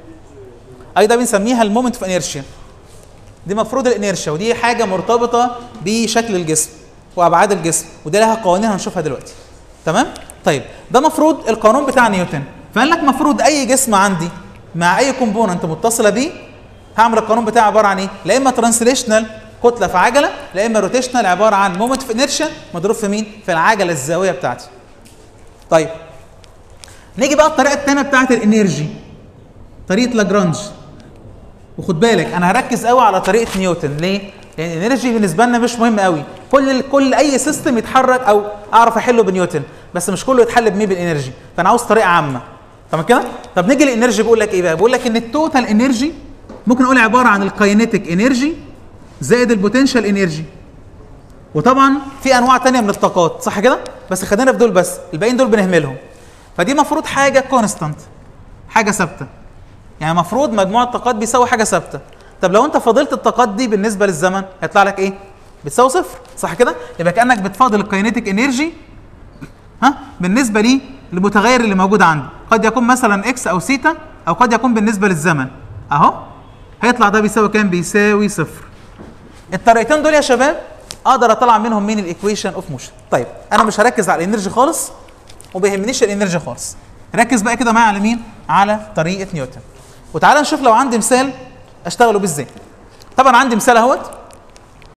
اي ده بنسميها المومنت اوف انيرشيا دي مفروض الانيرشيا ودي حاجه مرتبطه بشكل الجسم وابعاد الجسم ودي لها قوانين هنشوفها دلوقتي تمام طيب ده مفروض القانون بتاع نيوتن فقال لك مفروض اي جسم عندي مع اي كومبوننت متصله بيه هعمل القانون بتاعي عباره عن ايه لا اما ترانسليشنال كتله في عجله لا اما روتيشنال عباره عن مومنت في انيرشيا مضروب في مين في العجله الزاويه بتاعتي طيب نيجي بقى الطريقه الثانيه بتاعت الانرجي طريقه لاجرانج وخد بالك انا هركز قوي على طريقه نيوتن ليه لان الانرجي بالنسبه لنا مش مهم قوي كل كل اي سيستم يتحرك او اعرف احله بنيوتن بس مش كله يتحل بمين بالانرجي فانا عاوز طريقه عامه تمام كده طب نيجي للانرجي بيقول لك ايه بقى بيقول لك ان التوتال انرجي ممكن اقول عباره عن الكاينيتيك انرجي زائد البوتنشال انرجي وطبعا في انواع تانية من الطاقات صح كده بس خلينا في دول بس الباقيين دول بنهملهم فدي مفروض حاجه كونستانت حاجه ثابته يعني المفروض مجموع الطاقات بيساوي حاجه ثابته طب لو انت فاضلت الطاقات دي بالنسبه للزمن هيطلع لك ايه بتساوي صفر صح كده يبقى كانك بتفاضل الكاينيتيك انرجي ها بالنسبه لي للمتغير اللي موجود عندي قد يكون مثلا اكس او سيتا او قد يكون بالنسبه للزمن اهو هيطلع ده بيساوي كام بيساوي صفر الطريقتين دول يا شباب اقدر اطلع منهم مين الايكويشن اوف موشن طيب انا مش هركز على الانرجي خالص وما بيهمنيش الانرجي خالص ركز بقى كده معايا على مين على طريقه نيوتن وتعالى نشوف لو عندي مثال اشتغله بيه ازاي طبعا عندي مثال اهوت